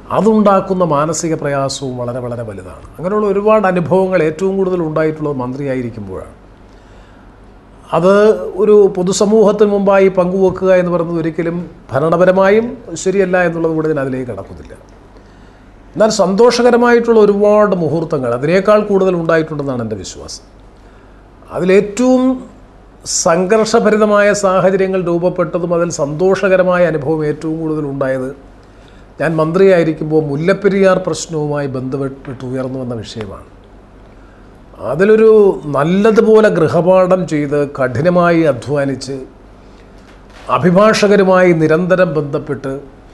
അതുണ്ടാക്കുന്ന മാനസിക പ്രയാസവും വളരെ വളരെ വലുതാണ് അങ്ങനെയുള്ള ഒരുപാട് അനുഭവങ്ങൾ ഏറ്റവും കൂടുതൽ ഉണ്ടായിട്ടുള്ളത് മന്ത്രിയായിരിക്കുമ്പോഴാണ് അത് ഒരു പൊതുസമൂഹത്തിന് മുമ്പായി പങ്കുവെക്കുക എന്ന് പറയുന്നത് ഒരിക്കലും ഭരണപരമായും ശരിയല്ല എന്നുള്ളത് കൂടെ ഞാൻ അതിലേക്ക് കടക്കുന്നില്ല എന്നാൽ സന്തോഷകരമായിട്ടുള്ള ഒരുപാട് മുഹൂർത്തങ്ങൾ അതിനേക്കാൾ കൂടുതൽ ഉണ്ടായിട്ടുണ്ടെന്നാണ് എൻ്റെ വിശ്വാസം അതിലേറ്റവും സംഘർഷഭരിതമായ സാഹചര്യങ്ങൾ രൂപപ്പെട്ടതും അതിൽ സന്തോഷകരമായ അനുഭവം ഏറ്റവും കൂടുതൽ ഉണ്ടായത് ഞാൻ മന്ത്രിയായിരിക്കുമ്പോൾ മുല്ലപ്പെരിയാർ പ്രശ്നവുമായി ബന്ധപ്പെട്ട് ഉയർന്നു വന്ന വിഷയമാണ് അതിലൊരു നല്ലതുപോലെ ഗൃഹപാഠം ചെയ്ത് കഠിനമായി അധ്വാനിച്ച് അഭിഭാഷകരുമായി നിരന്തരം ബന്ധപ്പെട്ട്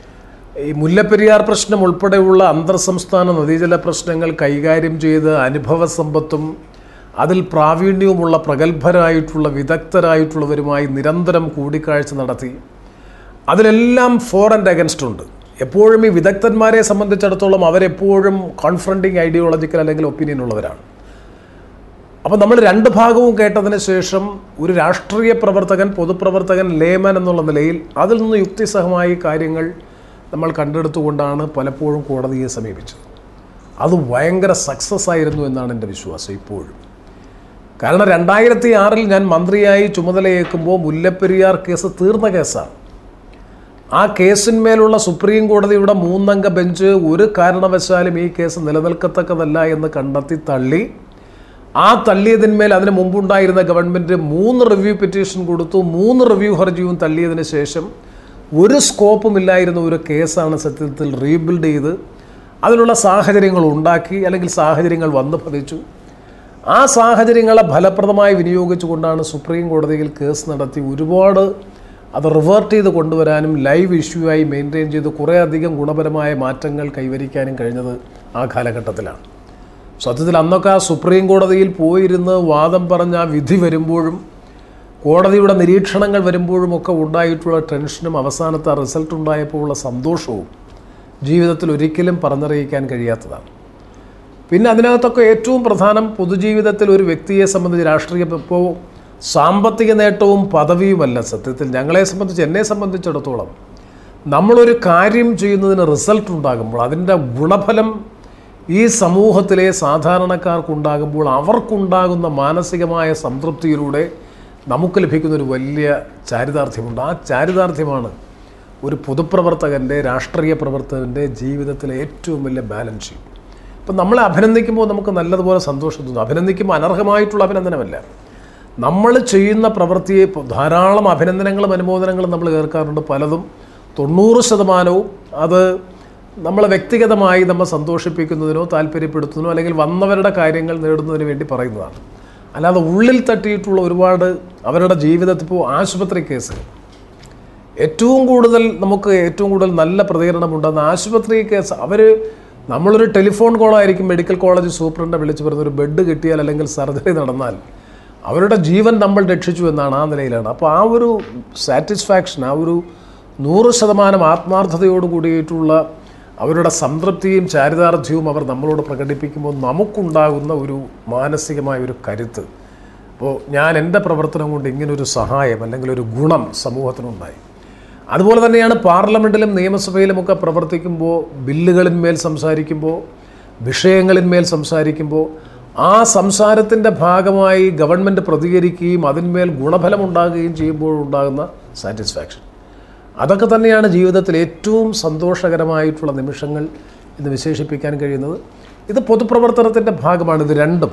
ഈ മുല്ലപ്പെരിയാർ പ്രശ്നം ഉൾപ്പെടെയുള്ള അന്തർ സംസ്ഥാന നദീജല പ്രശ്നങ്ങൾ കൈകാര്യം ചെയ്ത് അനുഭവ സമ്പത്തും അതിൽ പ്രാവീണ്യവുമുള്ള പ്രഗത്ഭരായിട്ടുള്ള വിദഗ്ധരായിട്ടുള്ളവരുമായി നിരന്തരം കൂടിക്കാഴ്ച നടത്തി അതിലെല്ലാം ഫോർ ആൻഡ് അഗൻസ്റ്റ് ഉണ്ട് എപ്പോഴും ഈ വിദഗ്ധന്മാരെ സംബന്ധിച്ചിടത്തോളം അവരെപ്പോഴും കോൺഫ്രണ്ടിങ് ഐഡിയോളജിക്കൽ അല്ലെങ്കിൽ ഒപ്പീനിയൻ ഉള്ളവരാണ് അപ്പോൾ നമ്മൾ രണ്ട് ഭാഗവും കേട്ടതിന് ശേഷം ഒരു രാഷ്ട്രീയ പ്രവർത്തകൻ പൊതുപ്രവർത്തകൻ ലേമൻ എന്നുള്ള നിലയിൽ അതിൽ നിന്ന് യുക്തിസഹമായി കാര്യങ്ങൾ നമ്മൾ കണ്ടെടുത്തുകൊണ്ടാണ് പലപ്പോഴും കോടതിയെ സമീപിച്ചത് അത് ഭയങ്കര സക്സസ് ആയിരുന്നു എന്നാണ് എൻ്റെ വിശ്വാസം ഇപ്പോഴും കാരണം രണ്ടായിരത്തി ആറിൽ ഞാൻ മന്ത്രിയായി ചുമതലയേൽക്കുമ്പോൾ മുല്ലപ്പെരിയാർ കേസ് തീർന്ന കേസാണ് ആ കേസിന്മേലുള്ള സുപ്രീം കോടതിയുടെ മൂന്നംഗ ബെഞ്ച് ഒരു കാരണവശാലും ഈ കേസ് നിലനിൽക്കത്തക്കതല്ല എന്ന് കണ്ടെത്തി തള്ളി ആ തള്ളിയതിന്മേൽ അതിന് മുമ്പുണ്ടായിരുന്ന ഗവൺമെൻറ് മൂന്ന് റിവ്യൂ പെറ്റീഷൻ കൊടുത്തു മൂന്ന് റിവ്യൂ ഹർജിയും തള്ളിയതിന് ശേഷം ഒരു സ്കോപ്പും ഇല്ലായിരുന്ന ഒരു കേസാണ് സത്യത്തിൽ റീബിൽഡ് ചെയ്ത് അതിനുള്ള സാഹചര്യങ്ങൾ ഉണ്ടാക്കി അല്ലെങ്കിൽ സാഹചര്യങ്ങൾ വന്നു ഭവിച്ചു ആ സാഹചര്യങ്ങളെ ഫലപ്രദമായി വിനിയോഗിച്ചുകൊണ്ടാണ് സുപ്രീം കോടതിയിൽ കേസ് നടത്തി ഒരുപാട് അത് റിവേർട്ട് ചെയ്ത് കൊണ്ടുവരാനും ലൈവ് ഇഷ്യൂ ആയി മെയിൻറ്റെയിൻ ചെയ്ത് കുറേയധികം ഗുണപരമായ മാറ്റങ്ങൾ കൈവരിക്കാനും കഴിഞ്ഞത് ആ കാലഘട്ടത്തിലാണ് സത്യത്തിൽ അന്നൊക്കെ ആ സുപ്രീം കോടതിയിൽ പോയിരുന്ന് വാദം പറഞ്ഞ ആ വിധി വരുമ്പോഴും കോടതിയുടെ നിരീക്ഷണങ്ങൾ വരുമ്പോഴും ഒക്കെ ഉണ്ടായിട്ടുള്ള ടെൻഷനും അവസാനത്തെ ആ റിസൾട്ട് ഉണ്ടായപ്പോൾ ഉള്ള സന്തോഷവും ജീവിതത്തിൽ ഒരിക്കലും പറഞ്ഞറിയിക്കാൻ കഴിയാത്തതാണ് പിന്നെ അതിനകത്തൊക്കെ ഏറ്റവും പ്രധാനം പൊതുജീവിതത്തിൽ ഒരു വ്യക്തിയെ സംബന്ധിച്ച് രാഷ്ട്രീയ ഇപ്പോൾ സാമ്പത്തിക നേട്ടവും പദവിയുമല്ല സത്യത്തിൽ ഞങ്ങളെ സംബന്ധിച്ച് എന്നെ സംബന്ധിച്ചിടത്തോളം നമ്മളൊരു കാര്യം ചെയ്യുന്നതിന് റിസൾട്ട് ഉണ്ടാകുമ്പോൾ അതിൻ്റെ ഗുണഫലം ഈ സമൂഹത്തിലെ സാധാരണക്കാർക്കുണ്ടാകുമ്പോൾ അവർക്കുണ്ടാകുന്ന മാനസികമായ സംതൃപ്തിയിലൂടെ നമുക്ക് ലഭിക്കുന്ന ഒരു വലിയ ചാരിതാർത്ഥ്യമുണ്ട് ആ ചാരിതാർത്ഥ്യമാണ് ഒരു പൊതുപ്രവർത്തകൻ്റെ രാഷ്ട്രീയ പ്രവർത്തകൻ്റെ ജീവിതത്തിലെ ഏറ്റവും വലിയ ബാലൻസ് ഷീറ്റ് ഇപ്പം നമ്മളെ അഭിനന്ദിക്കുമ്പോൾ നമുക്ക് നല്ലതുപോലെ സന്തോഷം തോന്നും അഭിനന്ദിക്കുമ്പോൾ അനർഹമായിട്ടുള്ള അഭിനന്ദനമല്ല നമ്മൾ ചെയ്യുന്ന പ്രവൃത്തിയെ ഇപ്പോൾ ധാരാളം അഭിനന്ദനങ്ങളും അനുമോദനങ്ങളും നമ്മൾ കേൾക്കാറുണ്ട് പലതും തൊണ്ണൂറ് ശതമാനവും അത് നമ്മളെ വ്യക്തിഗതമായി നമ്മൾ സന്തോഷിപ്പിക്കുന്നതിനോ താല്പര്യപ്പെടുത്തുന്നതിനോ അല്ലെങ്കിൽ വന്നവരുടെ കാര്യങ്ങൾ നേടുന്നതിന് വേണ്ടി പറയുന്നതാണ് അല്ലാതെ ഉള്ളിൽ തട്ടിയിട്ടുള്ള ഒരുപാട് അവരുടെ ജീവിതത്തിൽ ഇപ്പോൾ ആശുപത്രി കേസ് ഏറ്റവും കൂടുതൽ നമുക്ക് ഏറ്റവും കൂടുതൽ നല്ല പ്രതികരണമുണ്ടെന്ന് ആശുപത്രി കേസ് അവർ നമ്മളൊരു ടെലിഫോൺ കോളായിരിക്കും മെഡിക്കൽ കോളേജ് സൂപ്രണ്ടെ വിളിച്ച് പറയുന്ന ഒരു ബെഡ് കിട്ടിയാൽ അല്ലെങ്കിൽ സർജറി നടന്നാൽ അവരുടെ ജീവൻ നമ്മൾ രക്ഷിച്ചു എന്നാണ് ആ നിലയിലാണ് അപ്പോൾ ആ ഒരു സാറ്റിസ്ഫാക്ഷൻ ആ ഒരു നൂറ് ശതമാനം ആത്മാർത്ഥതയോട് കൂടിയിട്ടുള്ള അവരുടെ സംതൃപ്തിയും ചാരിതാർത്ഥ്യവും അവർ നമ്മളോട് പ്രകടിപ്പിക്കുമ്പോൾ നമുക്കുണ്ടാകുന്ന ഒരു മാനസികമായ ഒരു കരുത്ത് അപ്പോൾ ഞാൻ എൻ്റെ പ്രവർത്തനം കൊണ്ട് ഇങ്ങനൊരു സഹായം അല്ലെങ്കിൽ ഒരു ഗുണം സമൂഹത്തിനുണ്ടായി അതുപോലെ തന്നെയാണ് പാർലമെൻറ്റിലും നിയമസഭയിലുമൊക്കെ പ്രവർത്തിക്കുമ്പോൾ ബില്ലുകളിന്മേൽ സംസാരിക്കുമ്പോൾ വിഷയങ്ങളിന്മേൽ സംസാരിക്കുമ്പോൾ ആ സംസാരത്തിൻ്റെ ഭാഗമായി ഗവൺമെൻറ് പ്രതികരിക്കുകയും അതിന്മേൽ ഗുണഫലമുണ്ടാകുകയും ചെയ്യുമ്പോഴുണ്ടാകുന്ന സാറ്റിസ്ഫാക്ഷൻ അതൊക്കെ തന്നെയാണ് ജീവിതത്തിൽ ഏറ്റവും സന്തോഷകരമായിട്ടുള്ള നിമിഷങ്ങൾ എന്ന് വിശേഷിപ്പിക്കാൻ കഴിയുന്നത് ഇത് പൊതുപ്രവർത്തനത്തിൻ്റെ ഭാഗമാണ് ഇത് രണ്ടും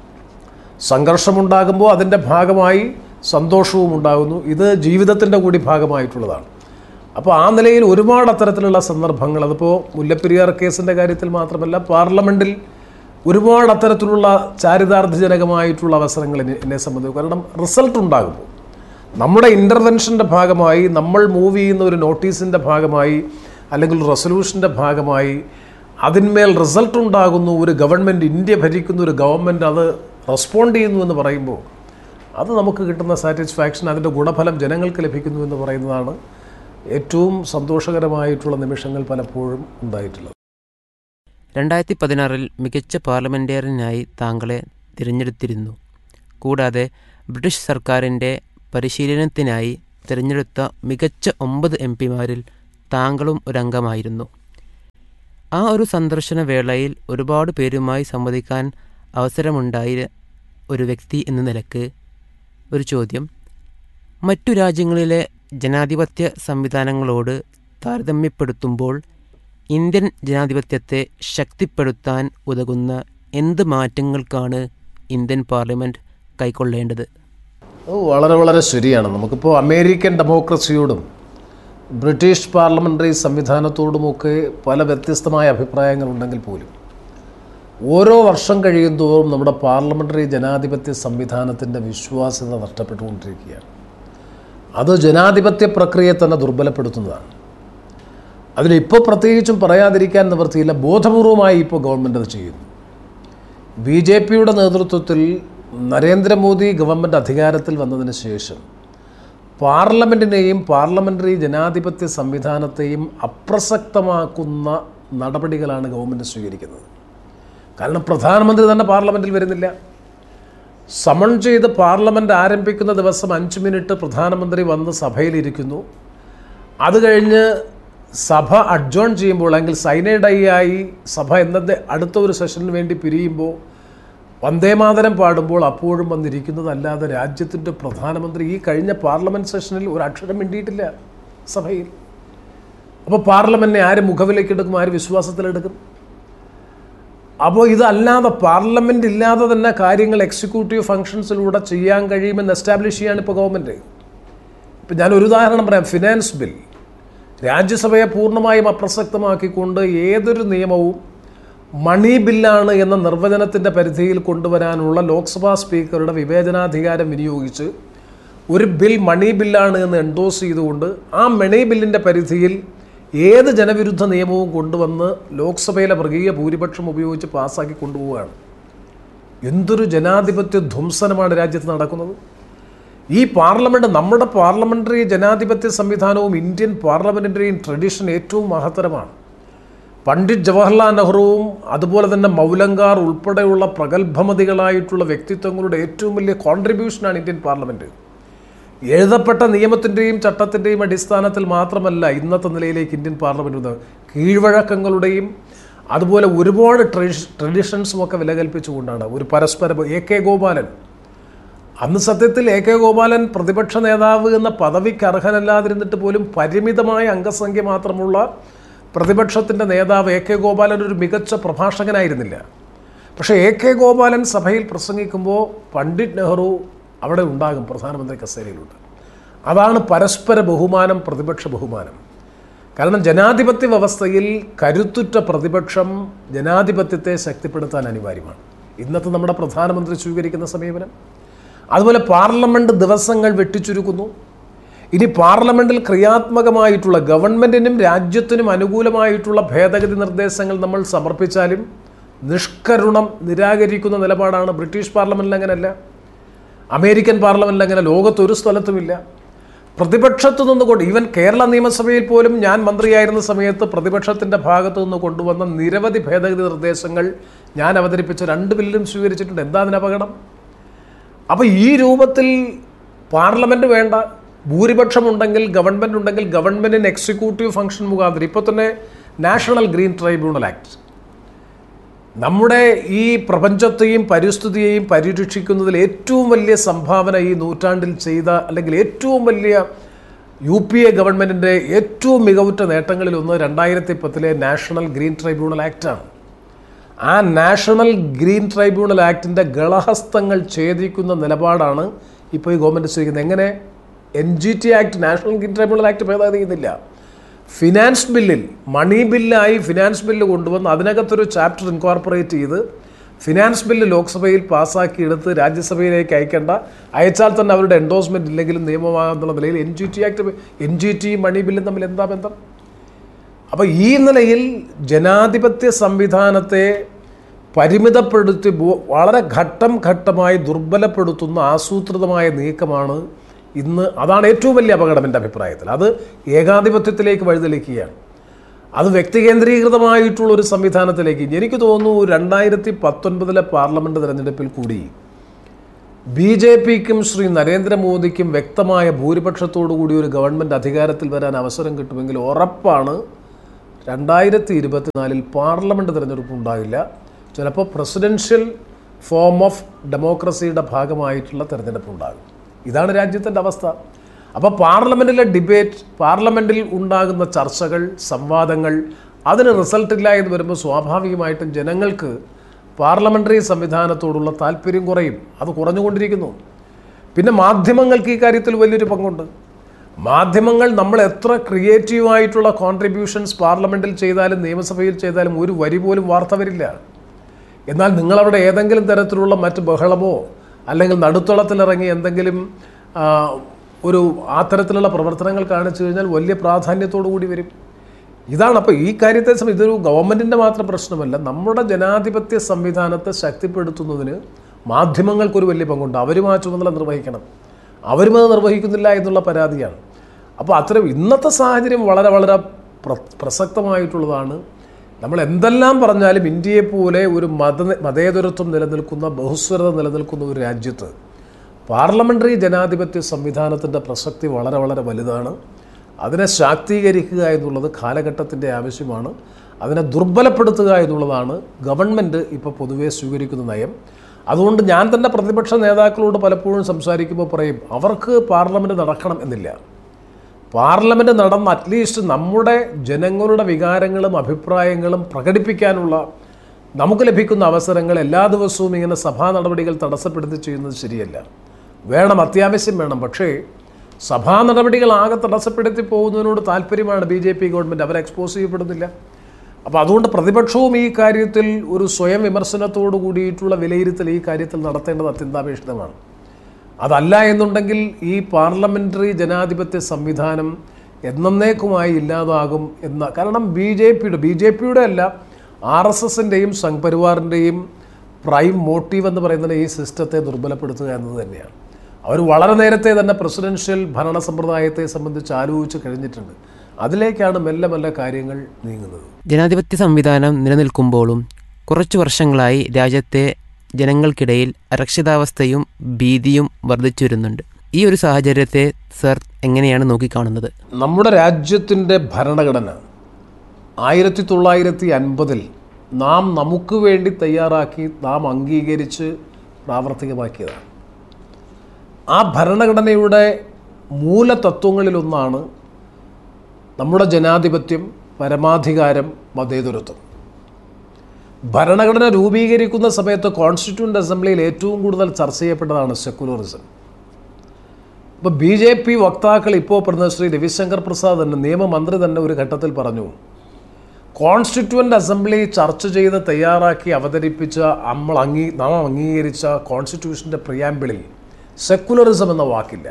സംഘർഷമുണ്ടാകുമ്പോൾ അതിൻ്റെ ഭാഗമായി സന്തോഷവും ഉണ്ടാകുന്നു ഇത് ജീവിതത്തിൻ്റെ കൂടി ഭാഗമായിട്ടുള്ളതാണ് അപ്പോൾ ആ നിലയിൽ ഒരുപാട് അത്തരത്തിലുള്ള സന്ദർഭങ്ങൾ അതിപ്പോൾ മുല്ലപ്പെരിയാർ കേസിൻ്റെ കാര്യത്തിൽ മാത്രമല്ല പാർലമെൻറ്റിൽ ഒരുപാട് അത്തരത്തിലുള്ള ചാരിതാർത്ഥ്യജനകമായിട്ടുള്ള അവസരങ്ങൾ എന്നെ എന്നെ സംബന്ധിക്കും കാരണം റിസൾട്ട് ഉണ്ടാകുമ്പോൾ നമ്മുടെ ഇൻ്റർവെൻഷൻ്റെ ഭാഗമായി നമ്മൾ മൂവ് ചെയ്യുന്ന ഒരു നോട്ടീസിൻ്റെ ഭാഗമായി അല്ലെങ്കിൽ ഒരു റെസൊല്യൂഷൻ്റെ ഭാഗമായി അതിന്മേൽ റിസൾട്ട് ഉണ്ടാകുന്നു ഒരു ഗവൺമെൻറ് ഇന്ത്യ ഭരിക്കുന്ന ഒരു ഗവൺമെൻറ് അത് റെസ്പോണ്ട് ചെയ്യുന്നു എന്ന് പറയുമ്പോൾ അത് നമുക്ക് കിട്ടുന്ന സാറ്റിസ്ഫാക്ഷൻ അതിൻ്റെ ഗുണഫലം ജനങ്ങൾക്ക് ലഭിക്കുന്നു എന്ന് പറയുന്നതാണ് ഏറ്റവും സന്തോഷകരമായിട്ടുള്ള നിമിഷങ്ങൾ പലപ്പോഴും ഉണ്ടായിട്ടുള്ളത് രണ്ടായിരത്തി പതിനാറിൽ മികച്ച പാർലമെൻറ്റേറിയനായി താങ്കളെ തിരഞ്ഞെടുത്തിരുന്നു കൂടാതെ ബ്രിട്ടീഷ് സർക്കാരിൻ്റെ പരിശീലനത്തിനായി തിരഞ്ഞെടുത്ത മികച്ച ഒമ്പത് എം പിമാരിൽ താങ്കളും ഒരംഗമായിരുന്നു ആ ഒരു സന്ദർശന വേളയിൽ ഒരുപാട് പേരുമായി സംവദിക്കാൻ അവസരമുണ്ടായ ഒരു വ്യക്തി എന്ന നിലക്ക് ഒരു ചോദ്യം മറ്റു രാജ്യങ്ങളിലെ ജനാധിപത്യ സംവിധാനങ്ങളോട് താരതമ്യപ്പെടുത്തുമ്പോൾ ഇന്ത്യൻ ജനാധിപത്യത്തെ ശക്തിപ്പെടുത്താൻ ഉതകുന്ന എന്ത് മാറ്റങ്ങൾക്കാണ് ഇന്ത്യൻ പാർലമെൻറ്റ് കൈക്കൊള്ളേണ്ടത് അത് വളരെ വളരെ ശരിയാണ് നമുക്കിപ്പോൾ അമേരിക്കൻ ഡെമോക്രസിയോടും ബ്രിട്ടീഷ് പാർലമെൻ്ററി സംവിധാനത്തോടുമൊക്കെ പല വ്യത്യസ്തമായ അഭിപ്രായങ്ങളുണ്ടെങ്കിൽ പോലും ഓരോ വർഷം കഴിയുന്തോറും നമ്മുടെ പാർലമെൻ്ററി ജനാധിപത്യ സംവിധാനത്തിൻ്റെ വിശ്വാസ്യത നഷ്ടപ്പെട്ടുകൊണ്ടിരിക്കുകയാണ് അത് ജനാധിപത്യ പ്രക്രിയയെ തന്നെ ദുർബലപ്പെടുത്തുന്നതാണ് അതിലിപ്പോൾ പ്രത്യേകിച്ചും പറയാതിരിക്കാൻ നിവൃത്തിയില്ല ബോധപൂർവമായി ഇപ്പോൾ ഗവൺമെൻറ് അത് ചെയ്യുന്നു ബി ജെ പിയുടെ നേതൃത്വത്തിൽ നരേന്ദ്രമോദി ഗവൺമെൻറ് അധികാരത്തിൽ വന്നതിന് ശേഷം പാർലമെൻറ്റിനെയും പാർലമെൻ്ററി ജനാധിപത്യ സംവിധാനത്തെയും അപ്രസക്തമാക്കുന്ന നടപടികളാണ് ഗവൺമെൻറ് സ്വീകരിക്കുന്നത് കാരണം പ്രധാനമന്ത്രി തന്നെ പാർലമെൻറ്റിൽ വരുന്നില്ല സമൺ ചെയ്ത് പാർലമെൻറ്റ് ആരംഭിക്കുന്ന ദിവസം അഞ്ച് മിനിറ്റ് പ്രധാനമന്ത്രി വന്ന് സഭയിലിരിക്കുന്നു അത് കഴിഞ്ഞ് സഭ അഡ്ജോൺ ചെയ്യുമ്പോൾ അല്ലെങ്കിൽ സൈനൈഡൈ ആയി സഭ എന്നത്തെ അടുത്ത ഒരു സെഷന് വേണ്ടി പിരിയുമ്പോൾ വന്ദേമാതരം പാടുമ്പോൾ അപ്പോഴും വന്നിരിക്കുന്നതല്ലാതെ രാജ്യത്തിൻ്റെ പ്രധാനമന്ത്രി ഈ കഴിഞ്ഞ പാർലമെൻറ്റ് സെഷനിൽ ഒരു അക്ഷരം മിണ്ടിയിട്ടില്ല സഭയിൽ അപ്പോൾ പാർലമെൻറ്റിനെ ആര് മുഖവിലേക്കെടുക്കും ആര് വിശ്വാസത്തിലെടുക്കും അപ്പോൾ ഇതല്ലാതെ പാർലമെൻറ്റ് ഇല്ലാതെ തന്നെ കാര്യങ്ങൾ എക്സിക്യൂട്ടീവ് ഫങ്ഷൻസിലൂടെ ചെയ്യാൻ കഴിയുമെന്ന് എസ്റ്റാബ്ലിഷ് ചെയ്യാണ് ഇപ്പോൾ ഗവൺമെൻറ് ഇപ്പം ഞാൻ ഒരു ഉദാഹരണം പറയാം ഫിനാൻസ് ബിൽ രാജ്യസഭയെ പൂർണ്ണമായും അപ്രസക്തമാക്കിക്കൊണ്ട് ഏതൊരു നിയമവും മണി ബില്ലാണ് എന്ന നിർവചനത്തിൻ്റെ പരിധിയിൽ കൊണ്ടുവരാനുള്ള ലോക്സഭാ സ്പീക്കറുടെ വിവേചനാധികാരം വിനിയോഗിച്ച് ഒരു ബിൽ മണി ബില്ലാണ് എന്ന് എൻഡോസ് ചെയ്തുകൊണ്ട് ആ മണി ബില്ലിൻ്റെ പരിധിയിൽ ഏത് ജനവിരുദ്ധ നിയമവും കൊണ്ടുവന്ന് ലോക്സഭയിലെ മൃഗീയ ഭൂരിപക്ഷം ഉപയോഗിച്ച് പാസ്സാക്കി കൊണ്ടുപോവുകയാണ് എന്തൊരു ജനാധിപത്യ ധ്വംസനമാണ് രാജ്യത്ത് നടക്കുന്നത് ഈ പാർലമെൻറ്റ് നമ്മുടെ പാർലമെൻ്ററി ജനാധിപത്യ സംവിധാനവും ഇന്ത്യൻ പാർലമെൻ്ററി ട്രഡീഷൻ ഏറ്റവും മഹത്തരമാണ് പണ്ഡിറ്റ് ജവഹർലാൽ നെഹ്റുവും അതുപോലെ തന്നെ മൗലങ്കാർ ഉൾപ്പെടെയുള്ള പ്രഗത്ഭമതികളായിട്ടുള്ള വ്യക്തിത്വങ്ങളുടെ ഏറ്റവും വലിയ കോൺട്രിബ്യൂഷനാണ് ഇന്ത്യൻ പാർലമെൻറ്റ് എഴുതപ്പെട്ട നിയമത്തിൻ്റെയും ചട്ടത്തിൻ്റെയും അടിസ്ഥാനത്തിൽ മാത്രമല്ല ഇന്നത്തെ നിലയിലേക്ക് ഇന്ത്യൻ പാർലമെൻറ്റ് വന്നത് കീഴ്വഴക്കങ്ങളുടെയും അതുപോലെ ഒരുപാട് ട്രഡീഷ ട്രഡീഷൻസും ഒക്കെ വില കൽപ്പിച്ചുകൊണ്ടാണ് ഒരു പരസ്പര എ കെ ഗോപാലൻ അന്ന് സത്യത്തിൽ എ കെ ഗോപാലൻ പ്രതിപക്ഷ നേതാവ് എന്ന പദവിക്ക് അർഹനല്ലാതിരുന്നിട്ട് പോലും പരിമിതമായ അംഗസംഖ്യ മാത്രമുള്ള പ്രതിപക്ഷത്തിൻ്റെ നേതാവ് എ കെ ഗോപാലൻ ഒരു മികച്ച പ്രഭാഷകനായിരുന്നില്ല പക്ഷേ എ കെ ഗോപാലൻ സഭയിൽ പ്രസംഗിക്കുമ്പോൾ പണ്ഡിറ്റ് നെഹ്റു അവിടെ ഉണ്ടാകും പ്രധാനമന്ത്രി കസേരയിലുണ്ട് അതാണ് പരസ്പര ബഹുമാനം പ്രതിപക്ഷ ബഹുമാനം കാരണം ജനാധിപത്യ വ്യവസ്ഥയിൽ കരുത്തുറ്റ പ്രതിപക്ഷം ജനാധിപത്യത്തെ ശക്തിപ്പെടുത്താൻ അനിവാര്യമാണ് ഇന്നത്തെ നമ്മുടെ പ്രധാനമന്ത്രി സ്വീകരിക്കുന്ന സമീപനം അതുപോലെ പാർലമെൻറ്റ് ദിവസങ്ങൾ വെട്ടിച്ചുരുക്കുന്നു ഇനി പാർലമെൻറ്റിൽ ക്രിയാത്മകമായിട്ടുള്ള ഗവൺമെൻറ്റിനും രാജ്യത്തിനും അനുകൂലമായിട്ടുള്ള ഭേദഗതി നിർദ്ദേശങ്ങൾ നമ്മൾ സമർപ്പിച്ചാലും നിഷ്കരുണം നിരാകരിക്കുന്ന നിലപാടാണ് ബ്രിട്ടീഷ് പാർലമെൻറ്റിൽ അങ്ങനെയല്ല അമേരിക്കൻ പാർലമെൻറ്റിൽ അങ്ങനെ ലോകത്തൊരു സ്ഥലത്തുമില്ല പ്രതിപക്ഷത്തു നിന്നുകൊണ്ട് ഈവൻ കേരള നിയമസഭയിൽ പോലും ഞാൻ മന്ത്രിയായിരുന്ന സമയത്ത് പ്രതിപക്ഷത്തിൻ്റെ ഭാഗത്തു നിന്ന് കൊണ്ടുവന്ന നിരവധി ഭേദഗതി നിർദ്ദേശങ്ങൾ ഞാൻ അവതരിപ്പിച്ച രണ്ട് ബില്ലും സ്വീകരിച്ചിട്ടുണ്ട് എന്താ അതിന് അപകടം അപ്പോൾ ഈ രൂപത്തിൽ പാർലമെൻറ്റ് വേണ്ട ഭൂരിപക്ഷമുണ്ടെങ്കിൽ ഗവൺമെൻറ് ഉണ്ടെങ്കിൽ ഗവൺമെൻറ്റിന് എക്സിക്യൂട്ടീവ് ഫംഗ്ഷൻ മുഖാന്തരം ഇപ്പോൾ തന്നെ നാഷണൽ ഗ്രീൻ ട്രൈബ്യൂണൽ ആക്ട് നമ്മുടെ ഈ പ്രപഞ്ചത്തെയും പരിസ്ഥിതിയെയും പരിരക്ഷിക്കുന്നതിൽ ഏറ്റവും വലിയ സംഭാവന ഈ നൂറ്റാണ്ടിൽ ചെയ്ത അല്ലെങ്കിൽ ഏറ്റവും വലിയ യു പി എ ഗവൺമെൻറ്റിൻ്റെ ഏറ്റവും മികവുറ്റ നേട്ടങ്ങളിലൊന്ന് രണ്ടായിരത്തി പത്തിലെ നാഷണൽ ഗ്രീൻ ട്രൈബ്യൂണൽ ആക്റ്റാണ് ആ നാഷണൽ ഗ്രീൻ ട്രൈബ്യൂണൽ ആക്ടിൻ്റെ ഗളഹസ്തങ്ങൾ ഛേദിക്കുന്ന നിലപാടാണ് ഇപ്പോൾ ഈ ഗവൺമെൻറ് സ്വീകരിക്കുന്നത് എങ്ങനെ N G T act national green tribunal act ഭേദഗതി ചെയ്യുന്നില്ല ഫിനാൻസ് ബില്ലിൽ മണി ബില്ലായി ഫിനാൻസ് ബില്ല് കൊണ്ടുവന്ന് അതിനകത്തൊരു ചാപ്റ്റർ ഇൻകോർപ്പറേറ്റ് ചെയ്ത് ഫിനാൻസ് ബില്ല് ലോക്സഭയിൽ പാസ്സാക്കിയെടുത്ത് രാജ്യസഭയിലേക്ക് അയക്കേണ്ട അയച്ചാൽ തന്നെ അവരുടെ എൻഡോഴ്സ്മെൻറ്റ് ഇല്ലെങ്കിലും നിയമമാകുന്നുള്ള നിലയിൽ N G T act N G T money ബില്ലും തമ്മിൽ എന്താ ബന്ധം അപ്പോൾ ഈ നിലയിൽ ജനാധിപത്യ സംവിധാനത്തെ പരിമിതപ്പെടുത്തി ബോ- വളരെ ഘട്ടം ഘട്ടമായി ദുർബലപ്പെടുത്തുന്ന ആസൂത്രിതമായ നീക്കമാണ് ഇന്ന് അതാണ് ഏറ്റവും വലിയ അപകടം എൻ്റെ അഭിപ്രായത്തിൽ അത് ഏകാധിപത്യത്തിലേക്ക് വഴിതെളിക്കുകയാണ് അത് വ്യക്തികേന്ദ്രീകൃതമായിട്ടുള്ള ഒരു സംവിധാനത്തിലേക്ക് എനിക്ക് തോന്നുന്നു രണ്ടായിരത്തി പത്തൊൻപതിലെ പാർലമെൻറ്റ് തെരഞ്ഞെടുപ്പിൽ കൂടി ബി ജെ പിക്കും ശ്രീ നരേന്ദ്രമോദിക്കും വ്യക്തമായ ഭൂരിപക്ഷത്തോടു കൂടി ഒരു ഗവൺമെൻറ് അധികാരത്തിൽ വരാൻ അവസരം കിട്ടുമെങ്കിൽ ഉറപ്പാണ് രണ്ടായിരത്തി ഇരുപത്തിനാലിൽ പാർലമെൻറ്റ് തിരഞ്ഞെടുപ്പ് ഉണ്ടാകില്ല ചിലപ്പോൾ പ്രസിഡൻഷ്യൽ ഫോം ഓഫ് ഡെമോക്രസിയുടെ ഭാഗമായിട്ടുള്ള തിരഞ്ഞെടുപ്പ് ഉണ്ടാകും ഇതാണ് രാജ്യത്തിൻ്റെ അവസ്ഥ അപ്പോൾ പാർലമെൻറ്റിലെ ഡിബേറ്റ് പാർലമെൻറ്റിൽ ഉണ്ടാകുന്ന ചർച്ചകൾ സംവാദങ്ങൾ അതിന് റിസൾട്ടില്ല എന്ന് വരുമ്പോൾ സ്വാഭാവികമായിട്ടും ജനങ്ങൾക്ക് പാർലമെൻ്ററി സംവിധാനത്തോടുള്ള താല്പര്യം കുറയും അത് കുറഞ്ഞുകൊണ്ടിരിക്കുന്നു പിന്നെ മാധ്യമങ്ങൾക്ക് ഈ കാര്യത്തിൽ വലിയൊരു പങ്കുണ്ട് മാധ്യമങ്ങൾ നമ്മൾ എത്ര ക്രിയേറ്റീവായിട്ടുള്ള കോൺട്രിബ്യൂഷൻസ് പാർലമെൻറ്റിൽ ചെയ്താലും നിയമസഭയിൽ ചെയ്താലും ഒരു വരി പോലും വാർത്ത വരില്ല എന്നാൽ നിങ്ങളവിടെ ഏതെങ്കിലും തരത്തിലുള്ള മറ്റ് ബഹളമോ അല്ലെങ്കിൽ നടുത്തളത്തിലിറങ്ങി എന്തെങ്കിലും ആ, ഒരു ആ തരത്തിലുള്ള പ്രവർത്തനങ്ങൾ കാണിച്ചു കഴിഞ്ഞാൽ വലിയ പ്രാധാന്യത്തോടു കൂടി വരും ഇതാണ് അപ്പോൾ ഈ കാര്യത്തെ സംബന്ധിച്ച് ഇതൊരു ഗവൺമെൻറ്റിൻ്റെ മാത്രം പ്രശ്നമല്ല നമ്മുടെ ജനാധിപത്യ സംവിധാനത്തെ ശക്തിപ്പെടുത്തുന്നതിന് മാധ്യമങ്ങൾക്കൊരു വലിയ പങ്കുണ്ട് അവരും ആ ചുമതല നിർവഹിക്കണം അവരും അത് നിർവഹിക്കുന്നില്ല എന്നുള്ള പരാതിയാണ് അപ്പോൾ അത്തരം ഇന്നത്തെ സാഹചര്യം വളരെ വളരെ പ്ര പ്രസക്തമായിട്ടുള്ളതാണ് നമ്മൾ എന്തെല്ലാം പറഞ്ഞാലും ഇന്ത്യയെപ്പോലെ ഒരു മത മതേതരത്വം നിലനിൽക്കുന്ന ബഹുസ്വരത നിലനിൽക്കുന്ന ഒരു രാജ്യത്ത് പാർലമെൻ്ററി ജനാധിപത്യ സംവിധാനത്തിൻ്റെ പ്രസക്തി വളരെ വളരെ വലുതാണ് അതിനെ ശാക്തീകരിക്കുക എന്നുള്ളത് കാലഘട്ടത്തിൻ്റെ ആവശ്യമാണ് അതിനെ ദുർബലപ്പെടുത്തുക എന്നുള്ളതാണ് ഗവൺമെൻറ് ഇപ്പോൾ പൊതുവേ സ്വീകരിക്കുന്ന നയം അതുകൊണ്ട് ഞാൻ തന്നെ പ്രതിപക്ഷ നേതാക്കളോട് പലപ്പോഴും സംസാരിക്കുമ്പോൾ പറയും അവർക്ക് പാർലമെൻറ്റ് നടക്കണം എന്നില്ല പാർലമെൻറ്റ് നടന്ന് അറ്റ്ലീസ്റ്റ് നമ്മുടെ ജനങ്ങളുടെ വികാരങ്ങളും അഭിപ്രായങ്ങളും പ്രകടിപ്പിക്കാനുള്ള നമുക്ക് ലഭിക്കുന്ന അവസരങ്ങൾ എല്ലാ ദിവസവും ഇങ്ങനെ സഭാ നടപടികൾ തടസ്സപ്പെടുത്തി ചെയ്യുന്നത് ശരിയല്ല വേണം അത്യാവശ്യം വേണം പക്ഷേ സഭാ നടപടികൾ ആകെ തടസ്സപ്പെടുത്തി പോകുന്നതിനോട് താല്പര്യമാണ് ബി ജെ പി ഗവൺമെൻറ് അവർ എക്സ്പോസ് ചെയ്യപ്പെടുന്നില്ല അപ്പോൾ അതുകൊണ്ട് പ്രതിപക്ഷവും ഈ കാര്യത്തിൽ ഒരു സ്വയം വിമർശനത്തോടു കൂടിയിട്ടുള്ള വിലയിരുത്തൽ ഈ കാര്യത്തിൽ നടത്തേണ്ടത് അത്യന്താപേക്ഷിതമാണ് അതല്ല എന്നുണ്ടെങ്കിൽ ഈ പാർലമെൻ്ററി ജനാധിപത്യ സംവിധാനം എന്നേക്കുമായി ഇല്ലാതാകും എന്ന കാരണം ബി ജെ പിയുടെ ബി ജെ പിയുടെ അല്ല ആർ എസ് എസിൻ്റെയും സംഘ് പരിവാറിൻ്റെയും പ്രൈം മോട്ടീവ് എന്ന് പറയുന്നത് ഈ സിസ്റ്റത്തെ ദുർബലപ്പെടുത്തുക എന്നത് തന്നെയാണ് അവർ വളരെ നേരത്തെ തന്നെ പ്രസിഡൻഷ്യൽ ഭരണ സമ്പ്രദായത്തെ സംബന്ധിച്ച് ആലോചിച്ച് കഴിഞ്ഞിട്ടുണ്ട് അതിലേക്കാണ് മെല്ലെ മെല്ലെ കാര്യങ്ങൾ നീങ്ങുന്നത് ജനാധിപത്യ സംവിധാനം നിലനിൽക്കുമ്പോഴും കുറച്ചു വർഷങ്ങളായി രാജ്യത്തെ ജനങ്ങൾക്കിടയിൽ അരക്ഷിതാവസ്ഥയും ഭീതിയും വർദ്ധിച്ചു വരുന്നുണ്ട് ഈ ഒരു സാഹചര്യത്തെ സർ എങ്ങനെയാണ് നോക്കിക്കാണുന്നത് നമ്മുടെ രാജ്യത്തിൻ്റെ ഭരണഘടന ആയിരത്തി തൊള്ളായിരത്തി അൻപതിൽ നാം നമുക്ക് വേണ്ടി തയ്യാറാക്കി നാം അംഗീകരിച്ച് പ്രാവർത്തികമാക്കിയതാണ് ആ ഭരണഘടനയുടെ മൂലതത്വങ്ങളിലൊന്നാണ് നമ്മുടെ ജനാധിപത്യം പരമാധികാരം മതേതരത്വം ഭരണഘടന രൂപീകരിക്കുന്ന സമയത്ത് കോൺസ്റ്റിറ്റ്യൂൻ്റ് അസംബ്ലിയിൽ ഏറ്റവും കൂടുതൽ ചർച്ച ചെയ്യപ്പെട്ടതാണ് സെക്കുലറിസം ഇപ്പോൾ ബി ജെ പി വക്താക്കൾ ഇപ്പോൾ പറഞ്ഞ ശ്രീ രവിശങ്കർ പ്രസാദ് തന്നെ നിയമമന്ത്രി തന്നെ ഒരു ഘട്ടത്തിൽ പറഞ്ഞു കോൺസ്റ്റിറ്റ്യൂവൻ്റ് അസംബ്ലി ചർച്ച ചെയ്ത് തയ്യാറാക്കി അവതരിപ്പിച്ച നമ്മൾ അംഗീ നാം അംഗീകരിച്ച കോൺസ്റ്റിറ്റ്യൂഷൻ്റെ പ്രിയാമ്പിളിൽ സെക്കുലറിസം എന്ന വാക്കില്ല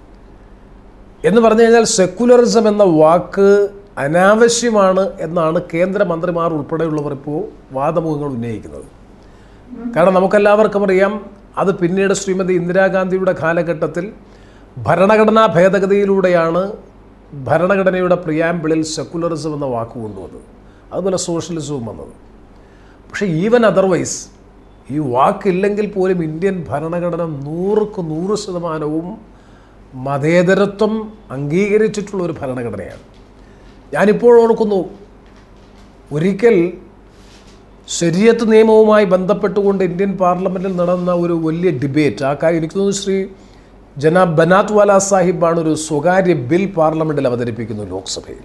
എന്ന് പറഞ്ഞു കഴിഞ്ഞാൽ സെക്കുലറിസം എന്ന വാക്ക് അനാവശ്യമാണ് എന്നാണ് കേന്ദ്രമന്ത്രിമാർ ഉൾപ്പെടെയുള്ളവർ ഇപ്പോൾ വാദമുഖങ്ങൾ ഉന്നയിക്കുന്നത് കാരണം നമുക്കെല്ലാവർക്കും അറിയാം അത് പിന്നീട് ശ്രീമതി ഇന്ദിരാഗാന്ധിയുടെ കാലഘട്ടത്തിൽ ഭരണഘടനാ ഭേദഗതിയിലൂടെയാണ് ഭരണഘടനയുടെ പ്രിയാമ്പിളിൽ സെക്കുലറിസം എന്ന വാക്ക് കൊണ്ടുവന്നത് അതുപോലെ സോഷ്യലിസവും വന്നത് പക്ഷേ ഈവൻ അതർവൈസ് ഈ വാക്കില്ലെങ്കിൽ പോലും ഇന്ത്യൻ ഭരണഘടന നൂറുക്ക് നൂറ് ശതമാനവും മതേതരത്വം അംഗീകരിച്ചിട്ടുള്ള ഒരു ഭരണഘടനയാണ് ഞാനിപ്പോൾ ഓർക്കുന്നു ഒരിക്കൽ ശരീരത്ത് നിയമവുമായി ബന്ധപ്പെട്ടുകൊണ്ട് ഇന്ത്യൻ പാർലമെൻറ്റിൽ നടന്ന ഒരു വലിയ ഡിബേറ്റ് ആ കാര്യം എനിക്ക് തോന്നുന്നു ശ്രീ ജനാബ് ബനാത് വാല സാഹിബാണ് ഒരു സ്വകാര്യ ബിൽ പാർലമെൻറ്റിൽ അവതരിപ്പിക്കുന്നത് ലോക്സഭയിൽ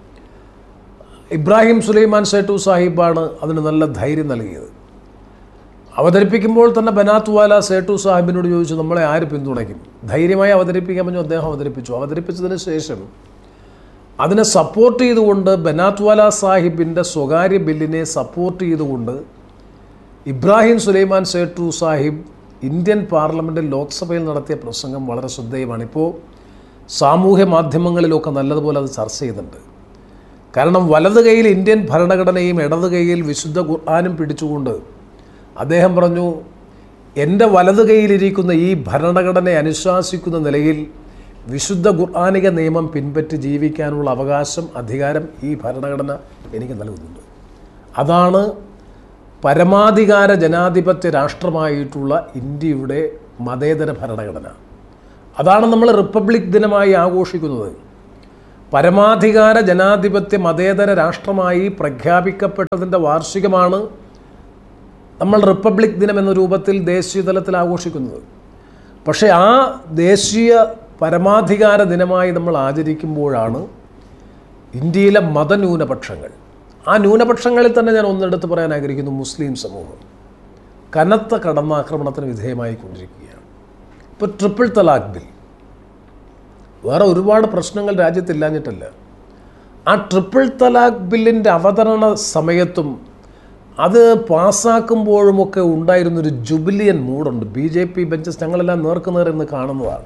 ഇബ്രാഹിം സുലൈമാൻ സേട്ടു സാഹിബാണ് അതിന് നല്ല ധൈര്യം നൽകിയത് അവതരിപ്പിക്കുമ്പോൾ തന്നെ ബനാത്ത് വാല സേട്ടു സാഹിബിനോട് ചോദിച്ചു നമ്മളെ ആര് പിന്തുണയ്ക്കും ധൈര്യമായി അവതരിപ്പിക്കാൻ പറഞ്ഞു അദ്ദേഹം അവതരിപ്പിച്ചു അവതരിപ്പിച്ചതിന് ശേഷം അതിനെ സപ്പോർട്ട് ചെയ്തുകൊണ്ട് ബനാത്ത് വാല സാഹിബിൻ്റെ സ്വകാര്യ ബില്ലിനെ സപ്പോർട്ട് ചെയ്തുകൊണ്ട് ഇബ്രാഹിം സുലൈമാൻ സേട്ടു സാഹിബ് ഇന്ത്യൻ പാർലമെൻറ്റിൽ ലോക്സഭയിൽ നടത്തിയ പ്രസംഗം വളരെ ശ്രദ്ധേയമാണ് ഇപ്പോൾ സാമൂഹ്യ മാധ്യമങ്ങളിലൊക്കെ നല്ലതുപോലെ അത് ചർച്ച ചെയ്യുന്നുണ്ട് കാരണം വലത് കൈയിൽ ഇന്ത്യൻ ഭരണഘടനയും ഇടത് കൈയിൽ വിശുദ്ധ ഖുർആാനും പിടിച്ചുകൊണ്ട് അദ്ദേഹം പറഞ്ഞു എൻ്റെ വലത് കൈയിലിരിക്കുന്ന ഈ ഭരണഘടനയെ അനുശാസിക്കുന്ന നിലയിൽ വിശുദ്ധ ഖുർആാനിക നിയമം പിൻപറ്റി ജീവിക്കാനുള്ള അവകാശം അധികാരം ഈ ഭരണഘടന എനിക്ക് നൽകുന്നുണ്ട് അതാണ് പരമാധികാര ജനാധിപത്യ രാഷ്ട്രമായിട്ടുള്ള ഇന്ത്യയുടെ മതേതര ഭരണഘടന അതാണ് നമ്മൾ റിപ്പബ്ലിക് ദിനമായി ആഘോഷിക്കുന്നത് പരമാധികാര ജനാധിപത്യ മതേതര രാഷ്ട്രമായി പ്രഖ്യാപിക്കപ്പെട്ടതിൻ്റെ വാർഷികമാണ് നമ്മൾ റിപ്പബ്ലിക് ദിനം എന്ന രൂപത്തിൽ ദേശീയ തലത്തിൽ ആഘോഷിക്കുന്നത് പക്ഷേ ആ ദേശീയ പരമാധികാര ദിനമായി നമ്മൾ ആചരിക്കുമ്പോഴാണ് ഇന്ത്യയിലെ മതന്യൂനപക്ഷങ്ങൾ ആ ന്യൂനപക്ഷങ്ങളിൽ തന്നെ ഞാൻ ഒന്നെടുത്ത് പറയാൻ ആഗ്രഹിക്കുന്നു മുസ്ലിം സമൂഹം കനത്ത കടന്നാക്രമണത്തിന് വിധേയമായി കൊണ്ടിരിക്കുകയാണ് ഇപ്പോൾ ട്രിപ്പിൾ തലാഖ് ബിൽ വേറെ ഒരുപാട് പ്രശ്നങ്ങൾ രാജ്യത്തില്ലാഞ്ഞിട്ടല്ല ആ ട്രിപ്പിൾ തലാഖ് ബില്ലിൻ്റെ അവതരണ സമയത്തും അത് പാസ്സാക്കുമ്പോഴുമൊക്കെ ഉണ്ടായിരുന്നൊരു ജുബിലിയൻ മൂഡുണ്ട് ബി ജെ പി ബെഞ്ചസ് ഞങ്ങളെല്ലാം നേർക്കുനേർ എന്ന് കാണുന്നതാണ്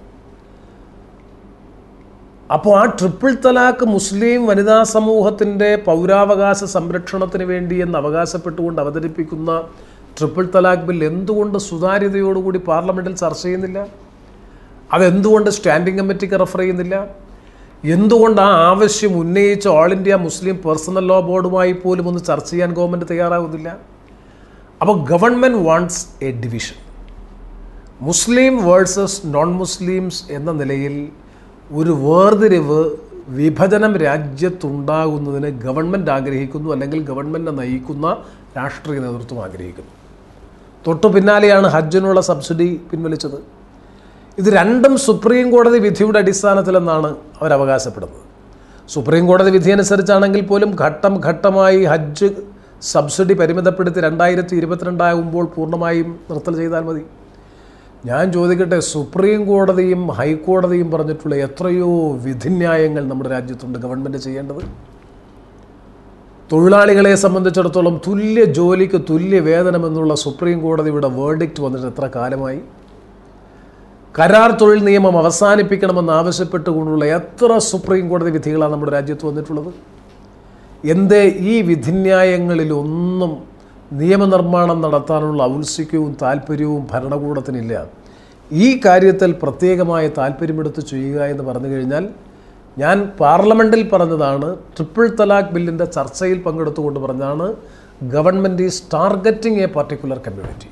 അപ്പോൾ ആ ട്രിപ്പിൾ തലാക്ക് മുസ്ലിം വനിതാ സമൂഹത്തിൻ്റെ പൗരാവകാശ സംരക്ഷണത്തിന് വേണ്ടി എന്ന് അവകാശപ്പെട്ടുകൊണ്ട് അവതരിപ്പിക്കുന്ന ട്രിപ്പിൾ തലാഖ് ബിൽ എന്തുകൊണ്ട് സുതാര്യതയോടുകൂടി പാർലമെൻറ്റിൽ ചർച്ച ചെയ്യുന്നില്ല അതെന്തുകൊണ്ട് സ്റ്റാൻഡിംഗ് കമ്മിറ്റിക്ക് റെഫർ ചെയ്യുന്നില്ല എന്തുകൊണ്ട് ആ ആവശ്യം ഉന്നയിച്ച all India Muslim personal law ബോർഡുമായി പോലും ഒന്ന് ചർച്ച ചെയ്യാൻ ഗവൺമെൻറ് തയ്യാറാകുന്നില്ല അപ്പോൾ government wants a division Muslim versus non Muslims എന്ന നിലയിൽ ഒരു വേർതിരിവ് വിഭജനം രാജ്യത്തുണ്ടാകുന്നതിന് ഗവൺമെൻറ് ആഗ്രഹിക്കുന്നു അല്ലെങ്കിൽ ഗവൺമെൻറ്റിനെ നയിക്കുന്ന രാഷ്ട്രീയ നേതൃത്വം ആഗ്രഹിക്കുന്നു തൊട്ടു പിന്നാലെയാണ് ഹജ്ജിനുള്ള സബ്സിഡി പിൻവലിച്ചത് ഇത് രണ്ടും സുപ്രീം കോടതി വിധിയുടെ അടിസ്ഥാനത്തിലെന്നാണ് അവർ അവകാശപ്പെടുന്നത് സുപ്രീം കോടതി വിധി അനുസരിച്ചാണെങ്കിൽ പോലും ഘട്ടം ഘട്ടമായി ഹജ്ജ് സബ്സിഡി പരിമിതപ്പെടുത്തി രണ്ടായിരത്തി ഇരുപത്തിരണ്ടാകുമ്പോൾ പൂർണ്ണമായും നിർത്തൽ ചെയ്താൽ മതി ഞാൻ ചോദിക്കട്ടെ സുപ്രീം കോടതിയും ഹൈക്കോടതിയും പറഞ്ഞിട്ടുള്ള എത്രയോ വിധിന്യായങ്ങൾ നമ്മുടെ രാജ്യത്തുണ്ട് ഗവൺമെൻറ് ചെയ്യേണ്ടത് തൊഴിലാളികളെ സംബന്ധിച്ചിടത്തോളം തുല്യ ജോലിക്ക് തുല്യ വേതനം എന്നുള്ള സുപ്രീം കോടതിയുടെ വേർഡിക്റ്റ് വന്നിട്ട് എത്ര കാലമായി കരാർ തൊഴിൽ നിയമം അവസാനിപ്പിക്കണമെന്ന് ആവശ്യപ്പെട്ടുകൊണ്ടുള്ള എത്ര സുപ്രീം കോടതി വിധികളാണ് നമ്മുടെ രാജ്യത്ത് വന്നിട്ടുള്ളത് എന്തേ ഈ വിധിന്യായങ്ങളിലൊന്നും നിയമനിർമ്മാണം നടത്താനുള്ള ഔത്സുക്യവും താല്പര്യവും ഭരണകൂടത്തിനില്ല ഈ കാര്യത്തിൽ പ്രത്യേകമായ താല്പര്യമെടുത്ത് ചെയ്യുക എന്ന് പറഞ്ഞു കഴിഞ്ഞാൽ ഞാൻ പാർലമെൻറ്റിൽ പറഞ്ഞതാണ് ട്രിപ്പിൾ തലാഖ് ബില്ലിൻ്റെ ചർച്ചയിൽ പങ്കെടുത്തുകൊണ്ട് പറഞ്ഞാണ് government is targeting a particular community